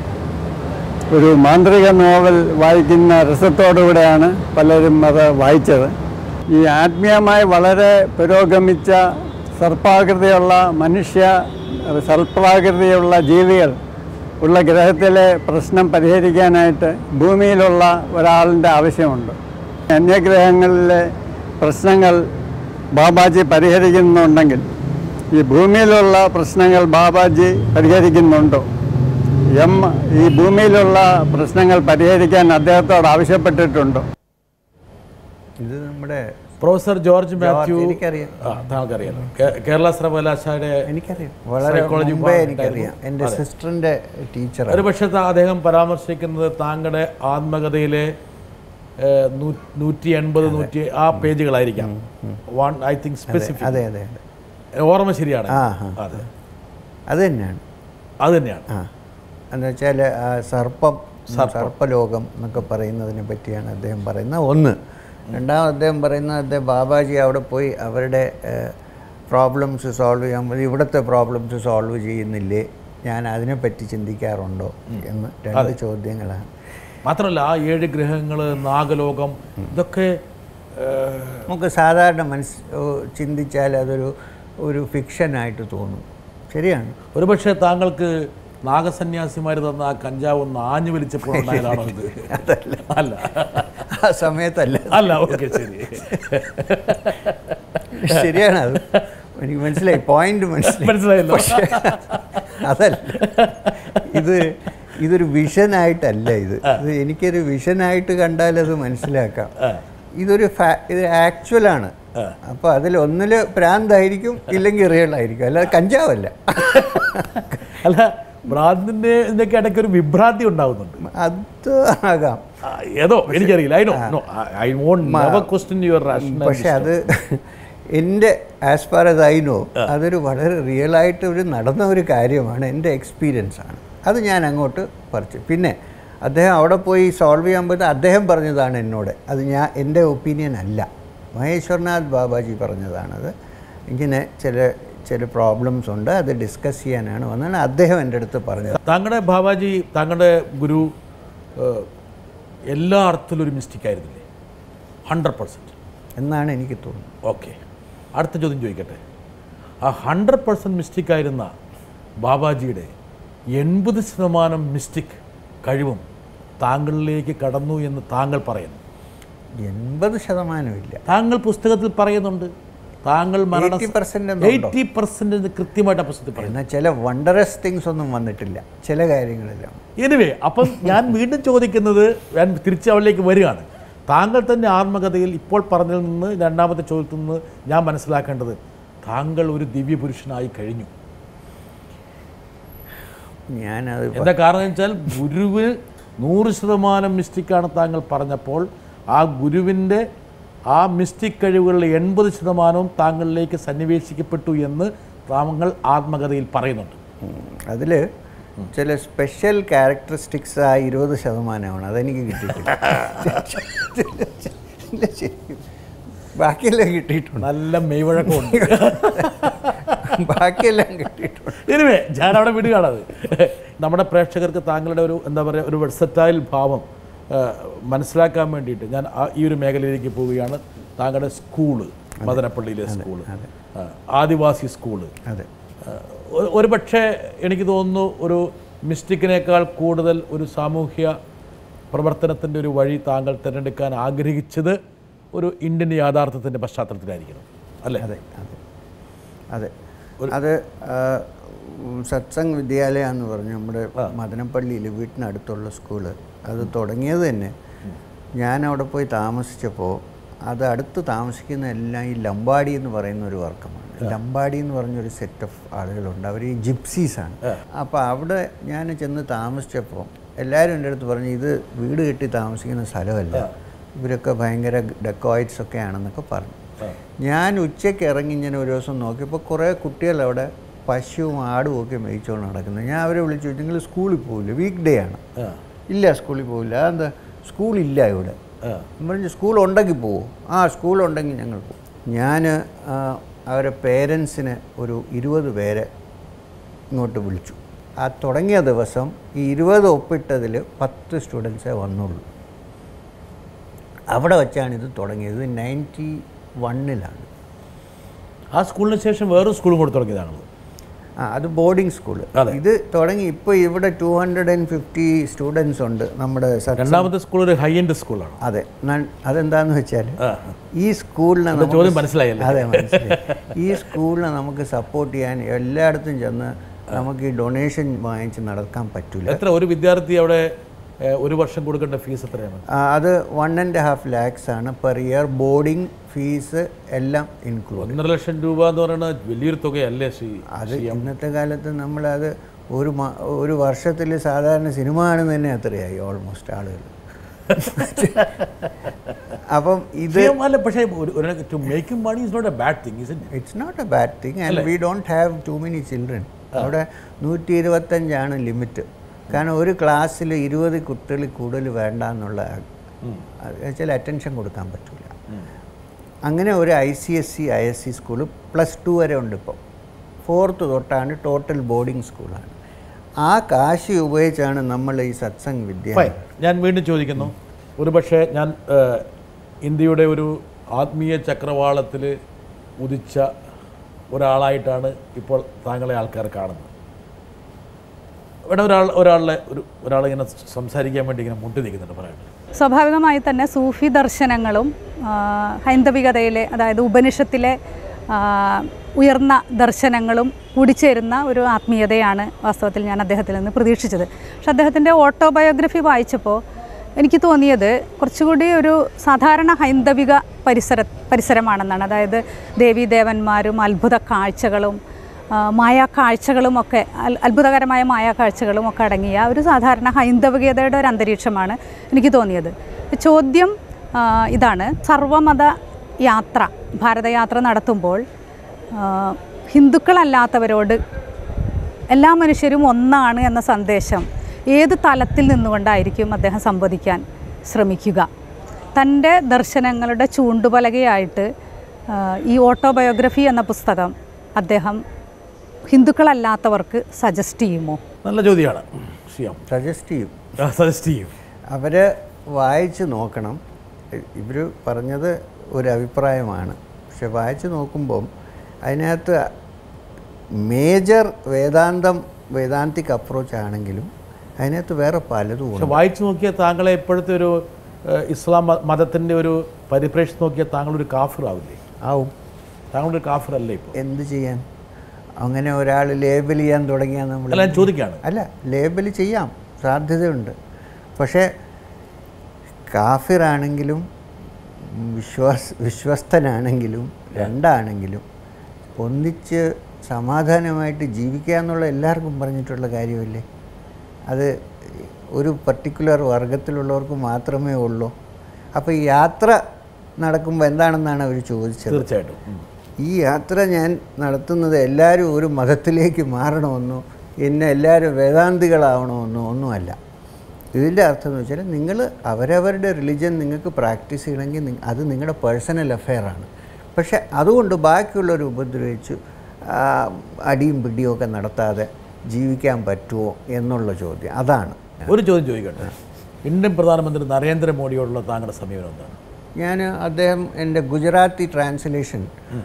F: ഒരു മാന്ത്രിക നോവൽ വായിക്കുന്ന രസത്തോടുകൂടെയാണ് പലരും അത് വായിച്ചത് ഈ ആത്മീയമായി വളരെ പുരോഗമിച്ച സർപ്പാകൃതിയുള്ള മനുഷ്യ സർപ്പാകൃതിയുള്ള ജീവികൾ ഉള്ള ഗ്രഹത്തിലെ പ്രശ്നം പരിഹരിക്കാനായിട്ട് ഭൂമിയിലുള്ള ഒരാളിൻ്റെ ആവശ്യമുണ്ട് അന്യഗ്രഹങ്ങളിലെ പ്രശ്നങ്ങൾ ബാബാജി പരിഹരിക്കുന്നുണ്ടെങ്കിൽ ഈ ഭൂമിയിലുള്ള പ്രശ്നങ്ങൾ ബാബാജി പരിഹരിക്കുന്നുണ്ടോ എം ഈ ഭൂമിയിലുള്ള പ്രശ്നങ്ങൾ പരിഹരിക്കാൻ അദ്ദേഹത്തോട് ആവശ്യപ്പെട്ടിട്ടുണ്ടോ
B: ഇത് നമ്മുടെ
A: പ്രൊഫസർ ജോർജ് മാത്യു
B: എനിക്കറിയാം.
A: ആ താങ്കൾക്കറിയാം കേ- കേരള സർവകലാശാലയുടെ
B: എനിക്കറിയാം വളരെ
A: Psychology
B: മുമ്പേ
A: department
B: എനിക്കറിയാം
A: ആയിരുന്നു.
B: എൻ്റെ
A: അതെ.
B: സിസ്റ്ററിൻ്റെ ടീച്ചർ
A: ഒരു പക്ഷേ ത- അദ്ദേഹം പരാമർശിക്കുന്നത് താങ്കളുടെ ആത്മകഥയിലെ ഏഹ്, നൂ- നൂറ്റി എൺപത് നൂറ്റി ആ പേജുകളായിരിക്കാം വൺ ഐ തിങ്ക് സ്പെസിഫിക്
B: അതെ അതെ അതെ
A: ഓർമ്മ ശരിയാണ്
B: ആ, ആ.
A: അതെ
B: അത് തന്നെയാണ്
A: അത് തന്നെയാണ്
B: ആ എന്ന് വെച്ചാൽ ആ സർപ്പം സർപ്പലോകം എന്നൊക്കെ പറയുന്നതിനെ പറ്റിയാണ് അദ്ദേഹം പറയുന്നത് ഒന്ന് രണ്ടാമത് അദ്ദേഹം പറയുന്നത് അദ്ദേഹം ബാബാജി അവിടെ പോയി അവരുടെ പ്രോബ്ലംസ് സോൾവ് ചെയ്യാൻ വേണ്ടി ഇവിടുത്തെ പ്രോബ്ലംസ് സോൾവ് ചെയ്യുന്നില്ലേ ഞാൻ അതിനെപ്പറ്റി ചിന്തിക്കാറുണ്ടോ എന്ന് രണ്ട് ചോദ്യങ്ങളാണ്
A: മാത്രമല്ല ആ ഏഴ് ഗ്രഹങ്ങൾ നാഗലോകം ഇതൊക്കെ
B: നമുക്ക് സാധാരണ മനസ് ഓ, ചിന്തിച്ചാൽ അതൊരു ഒരു ഫിക്ഷനായിട്ട് തോന്നും ശരിയാണ്
A: ഒരുപക്ഷെ താങ്കൾക്ക് നാഗസന്യാസിമാർ തന്ന ആ കഞ്ചാവ് ഒന്ന് ആഞ്ഞു വലിച്ചപ്പോൾ ഉണ്ടായതാണോ ഇത് അല്ല
B: ആ സമയത്തല്ല
A: അല്ല ഓക്കെ ശരി
B: ശരിയാണ് അത് എനിക്ക് മനസ്സിലായി പോയിന്റ് മനസ്സിലായി
A: മനസ്സിലായല്ലോ
B: പക്ഷേ അതല്ല ഇത് ഇതൊരു വിഷനായിട്ടല്ല ഇത് ഇത് എനിക്കൊരു വിഷനായിട്ട് കണ്ടാൽ അത് മനസ്സിലാക്കാം ഇതൊരു ഫാ ഇത് ആക്ച്വലാണ് അപ്പോൾ അതിൽ ഒന്നിൽ പ്രാന്തായിരിക്കും ഇല്ലെങ്കിൽ റിയൽ ആയിരിക്കും അല്ലാതെ കഞ്ചാവല്ല
A: അല്ല ഭ്രാന്തിന്റെ ഇതിനൊക്കെ ഇടയ്ക്ക് ഒരു വിഭ്രാന്തി ഉണ്ടാവുന്നുണ്ട്
B: അത് ആകാം
A: ആ, ഏതോ എനിക്കറിയില്ല I know no I won't never question your
B: പക്ഷെ അത് എൻ്റെ as far as I know അതൊരു വളരെ റിയലായിട്ട് ഒരു നടന്ന ഒരു കാര്യമാണ് എൻ്റെ എക്സ്പീരിയൻസ് ആണ് അത് ഞാൻ അങ്ങോട്ട് പറിച്ചു പിന്നെ അദ്ദേഹം അവിടെ പോയി സോൾവ് ചെയ്യാൻ പറ്റുന്ന അദ്ദേഹം പറഞ്ഞതാണ് എന്നോട് അത് ഞാൻ എൻ്റെ ഒപ്പീനിയൻ അല്ല മഹേശ്വർനാഥ് ബാബാജി പറഞ്ഞതാണത് ഇങ്ങനെ ചില ചില പ്രോബ്ലംസ് ഉണ്ട് അത് ഡിസ്കസ് ചെയ്യാനാണ് വന്നാണ് അദ്ദേഹം എൻ്റെ അടുത്ത് പറഞ്ഞത്
A: താങ്കളുടെ ബാബാജി താങ്കളുടെ ഗുരു ഏഹ്, എല്ലാ അർത്ഥത്തിലും ഒരു മിസ്റ്റേക്ക് ആയിരുന്നില്ലേ ഹൺഡ്രഡ് പെർസെൻറ്റ്
B: എന്നാണ് എനിക്ക് തോന്നുന്നത്
A: ഓക്കെ അടുത്ത ചോദ്യം ചോദിക്കട്ടെ ആ ഹൺഡ്രഡ് പെർസെൻറ്റ് മിസ്റ്റേക്ക് ആയിരുന്ന ബാബാജിയുടെ എൺപത് ശതമാനം മിസ്റ്റേക്ക് കഴിവും താങ്കളിലേക്ക് കടന്നു എന്ന് താങ്കൾ പറയുന്നു
B: എൺപത് ശതമാനമില്ല
A: താങ്കൾ പുസ്തകത്തിൽ പറയുന്നുണ്ട് താങ്കൾ മരണ
B: 80% എന്നുണ്ടോ?
A: എയ്റ്റി പെർസെൻറ്റ് കൃത്യമായിട്ട് ആ പുസ്തകത്തിൽ പറയുന്നു
B: എന്നാൽ ചില വണ്ടറസ് തിങ്സ് ഒന്നും വന്നിട്ടില്ല ചില കാര്യങ്ങളെല്ലാം
A: എനിവേ അപ്പം ഞാൻ വീണ്ടും ചോദിക്കുന്നത് ഞാൻ തിരിച്ച് അവളിലേക്ക് വരികയാണ് താങ്കൾ തന്നെ ആത്മകഥയിൽ ഇപ്പോൾ പറഞ്ഞതിൽ നിന്ന് രണ്ടാമത്തെ ചോദ്യത്തിൽ നിന്ന് ഞാൻ മനസ്സിലാക്കേണ്ടത് താങ്കൾ ഒരു ദിവ്യപുരുഷനായി കഴിഞ്ഞു
B: ഞാനത് പ-
A: എന്താ കാരണം എന്ന് വെച്ചാൽ ഗുരുവ് നൂറ് ശതമാനം മിസ്റ്റേക്കാണ് താങ്കൾ പറഞ്ഞപ്പോൾ ആ ഗുരുവിൻ്റെ ആ മിസ്റ്റേക്ക് കഴിവുകളിൽ എൺപത് ശതമാനവും താങ്കളിലേക്ക് സന്നിവേശിക്കപ്പെട്ടു എന്ന് താങ്കൾ ആത്മകഥയിൽ പറയുന്നുണ്ട്
B: അതിൽ ചില സ്പെഷ്യൽ ക്യാരക്ടറിസ്റ്റിക്സ് ആ ഇരുപത് ശതമാനമാണ് അതെനിക്ക് കിട്ടിയിട്ടില്ല ഇല്ല, ശരി. ബാക്കിയെല്ലാം കിട്ടിയിട്ടുണ്ട്
A: നല്ല മെയ്വഴക്കമുണ്ട്
B: ബാക്കിയെല്ലാം കിട്ടിയിട്ടുണ്ട്
A: എനിവേ ഞാൻ അവിടെ വിടുകയാണത് നമ്മുടെ പ്രേക്ഷകർക്ക് താങ്കളുടെ ഒരു എന്താ പറയുക ഒരു വെർസറ്റൈൽ ഭാവം ആ, മനസ്സിലാക്കാൻ വേണ്ടിയിട്ട് ഞാൻ ആ ഈ ഒരു മേഖലയിലേക്ക് പോവുകയാണ് താങ്കളുടെ സ്കൂള് മദനപ്പള്ളിയിലെ സ്കൂള് ആ, ആദിവാസി സ്കൂള്
B: അതെ
A: ആ, ഒരു- ഒരു പക്ഷേ എനിക്ക് തോന്നുന്നു ഒരു മിസ്റ്റിക്കിനേക്കാൾ കൂടുതൽ ഒരു സാമൂഹ്യ പ്രവർത്തനത്തിൻ്റെ ഒരു വഴി താങ്കൾ തിരഞ്ഞെടുക്കാൻ ആഗ്രഹിച്ചത് ഒരു ഇന്ത്യൻ യാഥാർത്ഥ്യത്തിൻ്റെ പശ്ചാത്തലത്തിലായിരിക്കണം അല്ലേ
B: അതെ അതെ അതെ അത് ആ, ഉം, സത്സംഗ് വിദ്യാലയ എന്ന് പറഞ്ഞു നമ്മുടെ മദനപ്പള്ളിയിൽ വീട്ടിനടുത്തുള്ള സ്കൂള് അത് തുടങ്ങിയത് തന്നെ ഞാൻ അവിടെ പോയി താമസിച്ചപ്പോൾ അത് അടുത്ത് താമസിക്കുന്ന എല്ലാം ഈ ലംബാടി എന്ന് പറയുന്ന ഒരു വർക്കമാണ് ലംബാടി എന്ന് പറഞ്ഞൊരു സെറ്റ് ഓഫ് ആളുകളുണ്ട് അവർ ഈ ജിപ്സീസാണ് അപ്പോൾ അവിടെ ഞാൻ ചെന്ന് താമസിച്ചപ്പോൾ എല്ലാവരും എൻ്റെ അടുത്ത് പറഞ്ഞു ഇത് വീട് കെട്ടി താമസിക്കുന്ന സ്ഥലമല്ല ഇവരൊക്കെ ഭയങ്കര ഡെക്കോയിറ്റ്സ് ഒക്കെ ആണെന്നൊക്കെ പറഞ്ഞു ഞാൻ ഉച്ചയ്ക്ക് ഇറങ്ങി ഇങ്ങനെ ഒരു ദിവസം നോക്കിയപ്പോൾ കുറേ കുട്ടികൾ അവിടെ പശുവും ആടും ഒക്കെ മേയിച്ചുകൊണ്ട് നടക്കുന്നത് ഞാൻ അവരെ വിളിച്ചു ചോദിച്ചു നിങ്ങൾ സ്കൂളിൽ പോകില്ല വീക്ക് ഡേ ആണ് ഇല്ല സ്കൂളിൽ പോകില്ല അതെന്താ സ്കൂളില്ല ഇവിടെ ഞാൻ പറഞ്ഞു സ്കൂൾ ഉണ്ടെങ്കിൽ പോവോ ആ സ്കൂൾ ഉണ്ടെങ്കിൽ ഞങ്ങൾ പോകും ഞാൻ അവരെ പേരൻസിന് ഒരു ഇരുപത് പേരെ ഇങ്ങോട്ട് വിളിച്ചു ആ തുടങ്ങിയ ദിവസം ഈ ഇരുപത് ഒപ്പിട്ടതിൽ പത്ത് സ്റ്റുഡൻസേ വന്നുള്ളൂ അവിടെ വെച്ചാണ് ഇത് തുടങ്ങിയത് നയൻറ്റി വണ്ണിലാണ്
A: ആ സ്കൂളിന് ശേഷം വേറൊരു സ്കൂളും കൂടെ തുടങ്ങിയതാണല്ലോ
B: ആ അത് ബോർഡിംഗ് സ്കൂൾ
A: അതെ.
B: ഇത് തുടങ്ങി ഇപ്പോൾ ഇവിടെ two hundred and fifty students ഉണ്ട് നമ്മുടെ സത്സംഗ്
A: രണ്ടാമത്തെ സ്കൂൾ ഒരു ഹൈ എൻഡ് സ്കൂളാണ്
B: അതെ ന- അതെന്താന്ന് വെച്ചാൽ
A: ആ.
B: ഈ സ്കൂളിനെ
A: അപ്പൊ
B: നമുക്ക്
A: ചോദ്യം മനസ്സിലായല്ലേ?
B: അതെ മനസ്സിലായി ഈ സ്കൂളിനെ നമുക്ക് സപ്പോർട്ട് ചെയ്യാൻ എല്ലായിടത്തും ചെന്ന് നമുക്ക് ഈ ഡൊണേഷൻ വാങ്ങിച്ച് നടക്കാൻ പറ്റില്ല
A: എത്ര ഒരു വിദ്യാർത്ഥി അവിടെ ഏഹ്, ഒരു വർഷം കൊടുക്കേണ്ട ഫീസ് എത്രയാണ്
B: അത് വൺ ആൻഡ് ഹാഫ് ലാക്സ് ആണ് പെർ ഇയർ ബോർഡിംഗ് ഫീസ് എല്ലാം ഇൻക്ലൂഡ്
A: ഒന്നര ലക്ഷം രൂപ എന്ന് പറയുന്നത് വലിയൊരു തുകയല്ലേ ശ്രീ
B: അത് ഇന്നത്തെ കാലത്ത് നമ്മളത് ഒരു മാ- ഒരു വർഷത്തിൽ സാധാരണ സിനിമ കാണുന്നത് തന്നെ അത്രയായി ഓൾമോസ്റ്റ് ആളുകൾ അപ്പം ഇത്
A: ശ്രീയം അല്ല പക്ഷേ to making money is not a bad thing is
B: it's not a bad thing and we don't have too many children അവിടെ നൂറ്റി ഇരുപത്തഞ്ചാണ് ലിമിറ്റ് കാരണം ഒരു ക്ലാസ്സിൽ ഇരുപത് കുട്ടികൾ കൂടുതൽ വേണ്ട എന്നുള്ള വെച്ചാൽ അറ്റൻഷൻ കൊടുക്കാൻ പറ്റില്ല അങ്ങനെ ഒരു I C S C I S C school plus two വരെ ഉണ്ട് ഇപ്പോൾ ഫോർത്ത് തൊട്ടാണ് ടോട്ടൽ ബോർഡിംഗ് സ്കൂളാണ് ആ കാശ് ഉപയോഗിച്ചാണ് നമ്മൾ ഈ സത്സംഗ് വിദ്യ
A: ഫൈൻ ഞാൻ വീണ്ടും ചോദിക്കുന്നു ഒരു പക്ഷേ ഞാൻ ഏഹ്, ഇന്ത്യയുടെ ഒരു ആത്മീയ ചക്രവാളത്തിൽ ഉദിച്ച ഒരാളായിട്ടാണ് ഇപ്പോൾ താങ്കളെ ആൾക്കാർ കാണുന്നത് ഇവിടെ ഒരാൾ ഒരാളെ ഒരു ഒരാളിങ്ങനെ സംസാരിക്കാൻ വേണ്ടി ഇങ്ങനെ മുട്ടി നിൽക്കുന്നുണ്ട് പറയട്ടെ
G: സ്വാഭാവികമായി തന്നെ സൂഫി ദർശനങ്ങളും ആ, ഹൈന്ദവികതയിലെ അതായത് ഉപനിഷത്തിലെ ആ, ഉയർന്ന ദർശനങ്ങളും കൂടിച്ചേരുന്ന ഒരു ആത്മീയതയാണ് വാസ്തവത്തിൽ ഞാൻ അദ്ദേഹത്തിൽ നിന്ന് പ്രതീക്ഷിച്ചത് പക്ഷെ അദ്ദേഹത്തിൻ്റെ ഓട്ടോബയോഗ്രഫി വായിച്ചപ്പോൾ എനിക്ക് തോന്നിയത് കുറച്ചുകൂടി ഒരു സാധാരണ ഹൈന്ദവിക പരിസര പരിസരമാണെന്നാണ് അതായത് ദേവീദേവന്മാരും അത്ഭുത കാഴ്ചകളും ആ, മായാക്കാഴ്ചകളും ഒക്കെ അൽ- അത്ഭുതകരമായ മായാക്കാഴ്ചകളും ഒക്കെ അടങ്ങിയ ഒരു സാധാരണ ഹൈന്ദവികതയുടെ ഒരു അന്തരീക്ഷമാണ് എനിക്ക് തോന്നിയത് ചോദ്യം ആ, ഇതാണ് സർവമത യാത്ര ഭാരതയാത്ര നടത്തുമ്പോൾ ആ, ഹിന്ദുക്കളല്ലാത്തവരോട് എല്ലാ മനുഷ്യരും ഒന്നാണ് എന്ന സന്ദേശം ഏത് തലത്തിൽ നിന്നുകൊണ്ടായിരിക്കും അദ്ദേഹം സംവദിക്കാൻ ശ്രമിക്കുക തൻ്റെ ദർശനങ്ങളുടെ ചൂണ്ടുപലകയായിട്ട് ആ, ഈ ഓട്ടോബയോഗ്രഫി എന്ന പുസ്തകം അദ്ദേഹം ഹിന്ദുക്കളല്ലാത്തവർക്ക് സജസ്റ്റ് ചെയ്യുമോ
A: നല്ല ചോദ്യമാണ് ശ്രീയാം
B: സജസ്റ്റ് ചെയ്യും
A: സജസ്റ്റ് ചെയ്യും
B: അവർ വായിച്ച് നോക്കണം ഇവർ പറഞ്ഞത് ഒരു അഭിപ്രായമാണ് പക്ഷെ വായിച്ച് നോക്കുമ്പം അതിനകത്ത് മേജർ വേദാന്തം വേദാന്തിക് അപ്രോച്ച് ആണെങ്കിലും അതിനകത്ത് വേറെ പലതും
A: പക്ഷെ
B: ഉണ്ട്
A: വായിച്ചു നോക്കിയാൽ താങ്കളെ ഇപ്പോഴത്തെ ഒരു ഏഹ്, ഇസ്ലാം മ- മതത്തിൻ്റെ ഒരു പരിപ്രേക്ഷ്യം നോക്കിയാൽ താങ്കളൊരു കാഫിർ ആവില്ലേ
B: ആവും
A: താങ്കളൊരു കാഫിർ അല്ലേ ഇപ്പോൾ
B: എന്ത് ചെയ്യാൻ അങ്ങനെ ഒരാൾ ലേബൽ ചെയ്യാൻ തുടങ്ങിയാൽ നമ്മൾ
A: അല്ല ഞാൻ ചോദിക്കുകയാണ്
B: അല്ല ലേബൽ ചെയ്യാം സാധ്യതയുണ്ട് പക്ഷേ കാഫിറാണെങ്കിലും വിശ്വാസ വിശ്വസ്തനാണെങ്കിലും രണ്ടാണെങ്കിലും ഒന്നിച്ച് സമാധാനമായിട്ട് ജീവിക്കുക എന്നുള്ള എല്ലാവർക്കും പറഞ്ഞിട്ടുള്ള കാര്യമല്ലേ അത് ഒരു പർട്ടിക്കുലർ വർഗത്തിലുള്ളവർക്ക് മാത്രമേ ഉള്ളൂ അപ്പോൾ ഈ യാത്ര നടക്കുമ്പോൾ എന്താണെന്നാണ് അവർ ചോദിച്ചത്
A: തീർച്ചയായിട്ടും ഉം.
B: ഈ യാത്ര ഞാൻ നടത്തുന്നത് എല്ലാവരും ഒരു മതത്തിലേക്ക് മാറണമെന്നോ എന്നെ എല്ലാവരും വേദാന്തികളാവണമെന്നോ ഒന്നുമല്ല ഇതിൻ്റെ അർത്ഥം എന്ന് വെച്ചാൽ നിങ്ങൾ അവരവരുടെ റിലിജൻ നിങ്ങൾക്ക് പ്രാക്ടീസ് ചെയ്യണമെങ്കിൽ നി- അത് നിങ്ങളുടെ പേഴ്സണൽ അഫെയറാണ് പക്ഷെ അതുകൊണ്ട് ബാക്കിയുള്ളവർ ഉപദ്രവിച്ച് ആ, അടിയും പിടിയും ഒക്കെ നടത്താതെ ജീവിക്കാൻ പറ്റുമോ എന്നുള്ള ചോദ്യം അതാണ്
A: ഒരു ചോദ്യം ചോദിക്കട്ടെ ഇന്ത്യൻ പ്രധാനമന്ത്രി നരേന്ദ്രമോദിയോടുള്ള താങ്കളുടെ സമീപനം എന്താണ്
B: ഞാൻ അദ്ദേഹം എൻ്റെ ഗുജറാത്തി ട്രാൻസ്ലേഷൻ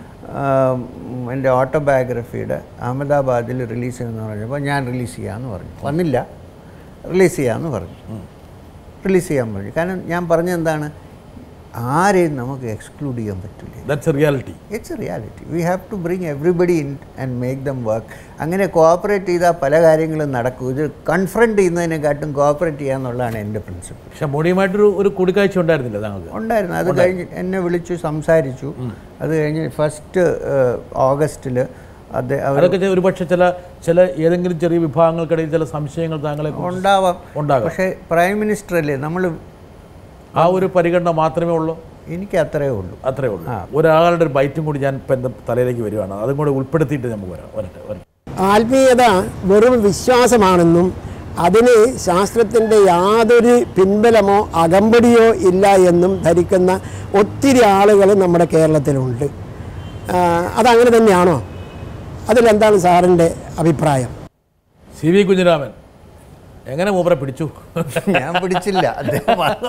B: എൻ്റെ ഓട്ടോബയോഗ്രഫിയുടെ അഹമ്മദാബാദിൽ റിലീസ് ചെയ്യുമെന്ന് പറഞ്ഞപ്പോൾ ഞാൻ റിലീസ് ചെയ്യാമെന്ന് പറഞ്ഞു വന്നില്ല റിലീസ് ചെയ്യാമെന്ന് പറഞ്ഞു റിലീസ് ചെയ്യാൻ പറഞ്ഞു കാരണം ഞാൻ പറഞ്ഞത് എന്താണ് ആരെയും നമുക്ക് എക്സ്ക്ലൂഡ് ചെയ്യാൻ പറ്റില്ല
A: that's a reality
B: it's a reality we have to bring everybody in and make them work അങ്ങനെ കോഓപ്പറേറ്റ് ചെയ്താൽ പല കാര്യങ്ങളും നടക്കും ഇത് കൺഫ്രണ്ട് ചെയ്യുന്നതിനെക്കാട്ടും കോഓപ്പറേറ്റ് ചെയ്യാന്നുള്ളതാണ് എൻ്റെ പ്രിൻസിപ്പിൾ
A: പക്ഷെ മോഡിയുമായിട്ടൊരു ഒരു കൂടിക്കാഴ്ച ഉണ്ടായിരുന്നില്ല താങ്കൾക്ക്
B: ഉണ്ടായിരുന്നു അത് കഴിഞ്ഞ് എന്നെ വിളിച്ചു സംസാരിച്ചു അത് കഴിഞ്ഞ് ഫസ്റ്റ് ഓഗസ്റ്റിൽ അദ്ദേഹം അവർ
A: അതൊക്കെ ചെ- ഒരുപക്ഷെ ചില ചില ഏതെങ്കിലും ചെറിയ വിഭാഗങ്ങൾക്കിടയിൽ ചില സംശയങ്ങൾ താങ്കളെ
B: ഉണ്ടാവാം
A: ഉണ്ടാകാം
B: പക്ഷേ പ്രൈം മിനിസ്റ്റർ അല്ലേ നമ്മൾ
A: ആ ഒരു പരിഗണന മാത്രമേ ഉള്ളൂ
B: എനിക്ക് അത്രേ ഉള്ളൂ
A: അത്രേ ഉള്ളൂ ഒരാളുടെ ഒരു ബൈറ്റും കൂടി ഞാൻ ഇപ്പം എൻ്റെ തലയിലേക്ക് വരുവാണ് അതും കൂടെ ഉൾപ്പെടുത്തിയിട്ട് നമുക്ക് വരാം വരട്ടെ വരട്ടെ
H: ആത്മീയത വെറും വിശ്വാസമാണെന്നും അതിന് ശാസ്ത്രത്തിൻ്റെ യാതൊരു പിൻബലമോ അകമ്പടിയോ ഇല്ല എന്നും ധരിക്കുന്ന ഒത്തിരി ആളുകൾ നമ്മുടെ കേരളത്തിലുണ്ട് ആ, അതങ്ങനെ തന്നെയാണോ അതിലെന്താണ് സാറിൻ്റെ അഭിപ്രായം
A: സി വി കുഞ്ഞിരാമൻ എങ്ങനെ മൂപ്പരെ പിടിച്ചു
B: ഞാൻ പിടിച്ചില്ല അദ്ദേഹം വന്നു.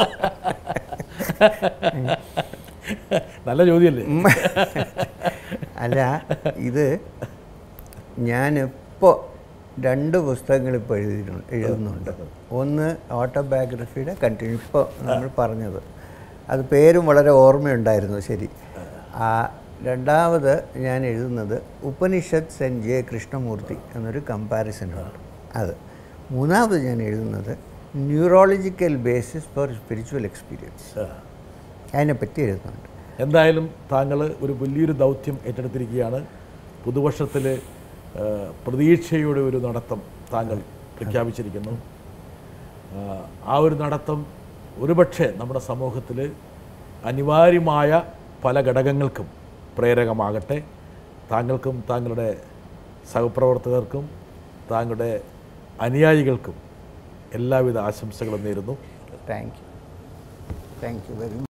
A: നല്ല ചോദ്യമല്ലേ
B: അല്ല ഇത് ഞാനിപ്പോൾ രണ്ട് പുസ്തകങ്ങൾ ഇപ്പോൾ എഴുതിയിട്ടുണ്ട് എഴുതുന്നുണ്ട് ഒന്ന് ഓട്ടോബയോഗ്രഫിയുടെ കണ്ടിന്യൂ ഇപ്പോൾ നമ്മൾ പറഞ്ഞത് അത് പേരും വളരെ ഓർമ്മയുണ്ടായിരുന്നു ശരി ആ രണ്ടാമത് ഞാൻ എഴുതുന്നത് ഉപനിഷത്ത് സെൻ ജെ കൃഷ്ണമൂർത്തി എന്നൊരു കമ്പാരിസനുണ്ട് അത് മൂന്നാമത് ഞാൻ എഴുതുന്നത് neurological basis for spiritual experience അതിനെപ്പറ്റി എഴുതുന്നുണ്ട്
A: എന്തായാലും താങ്കൾ ഒരു വലിയൊരു ദൗത്യം ഏറ്റെടുത്തിരിക്കുകയാണ് പുതുവർഷത്തിൽ പ്രതീക്ഷയുടെ ഒരു നടത്തം താങ്കൾ പ്രഖ്യാപിച്ചിരിക്കുന്നു ആ, ആ ഒരു നടത്തം ഒരുപക്ഷെ നമ്മുടെ സമൂഹത്തിൽ അനിവാര്യമായ പല ഘടകങ്ങൾക്കും പ്രേരകമാകട്ടെ താങ്കൾക്കും താങ്കളുടെ സഹപ്രവർത്തകർക്കും താങ്കളുടെ അനുയായികൾക്കും എല്ലാവിധ ആശംസകളും നേരുന്നു
B: thank you thank you very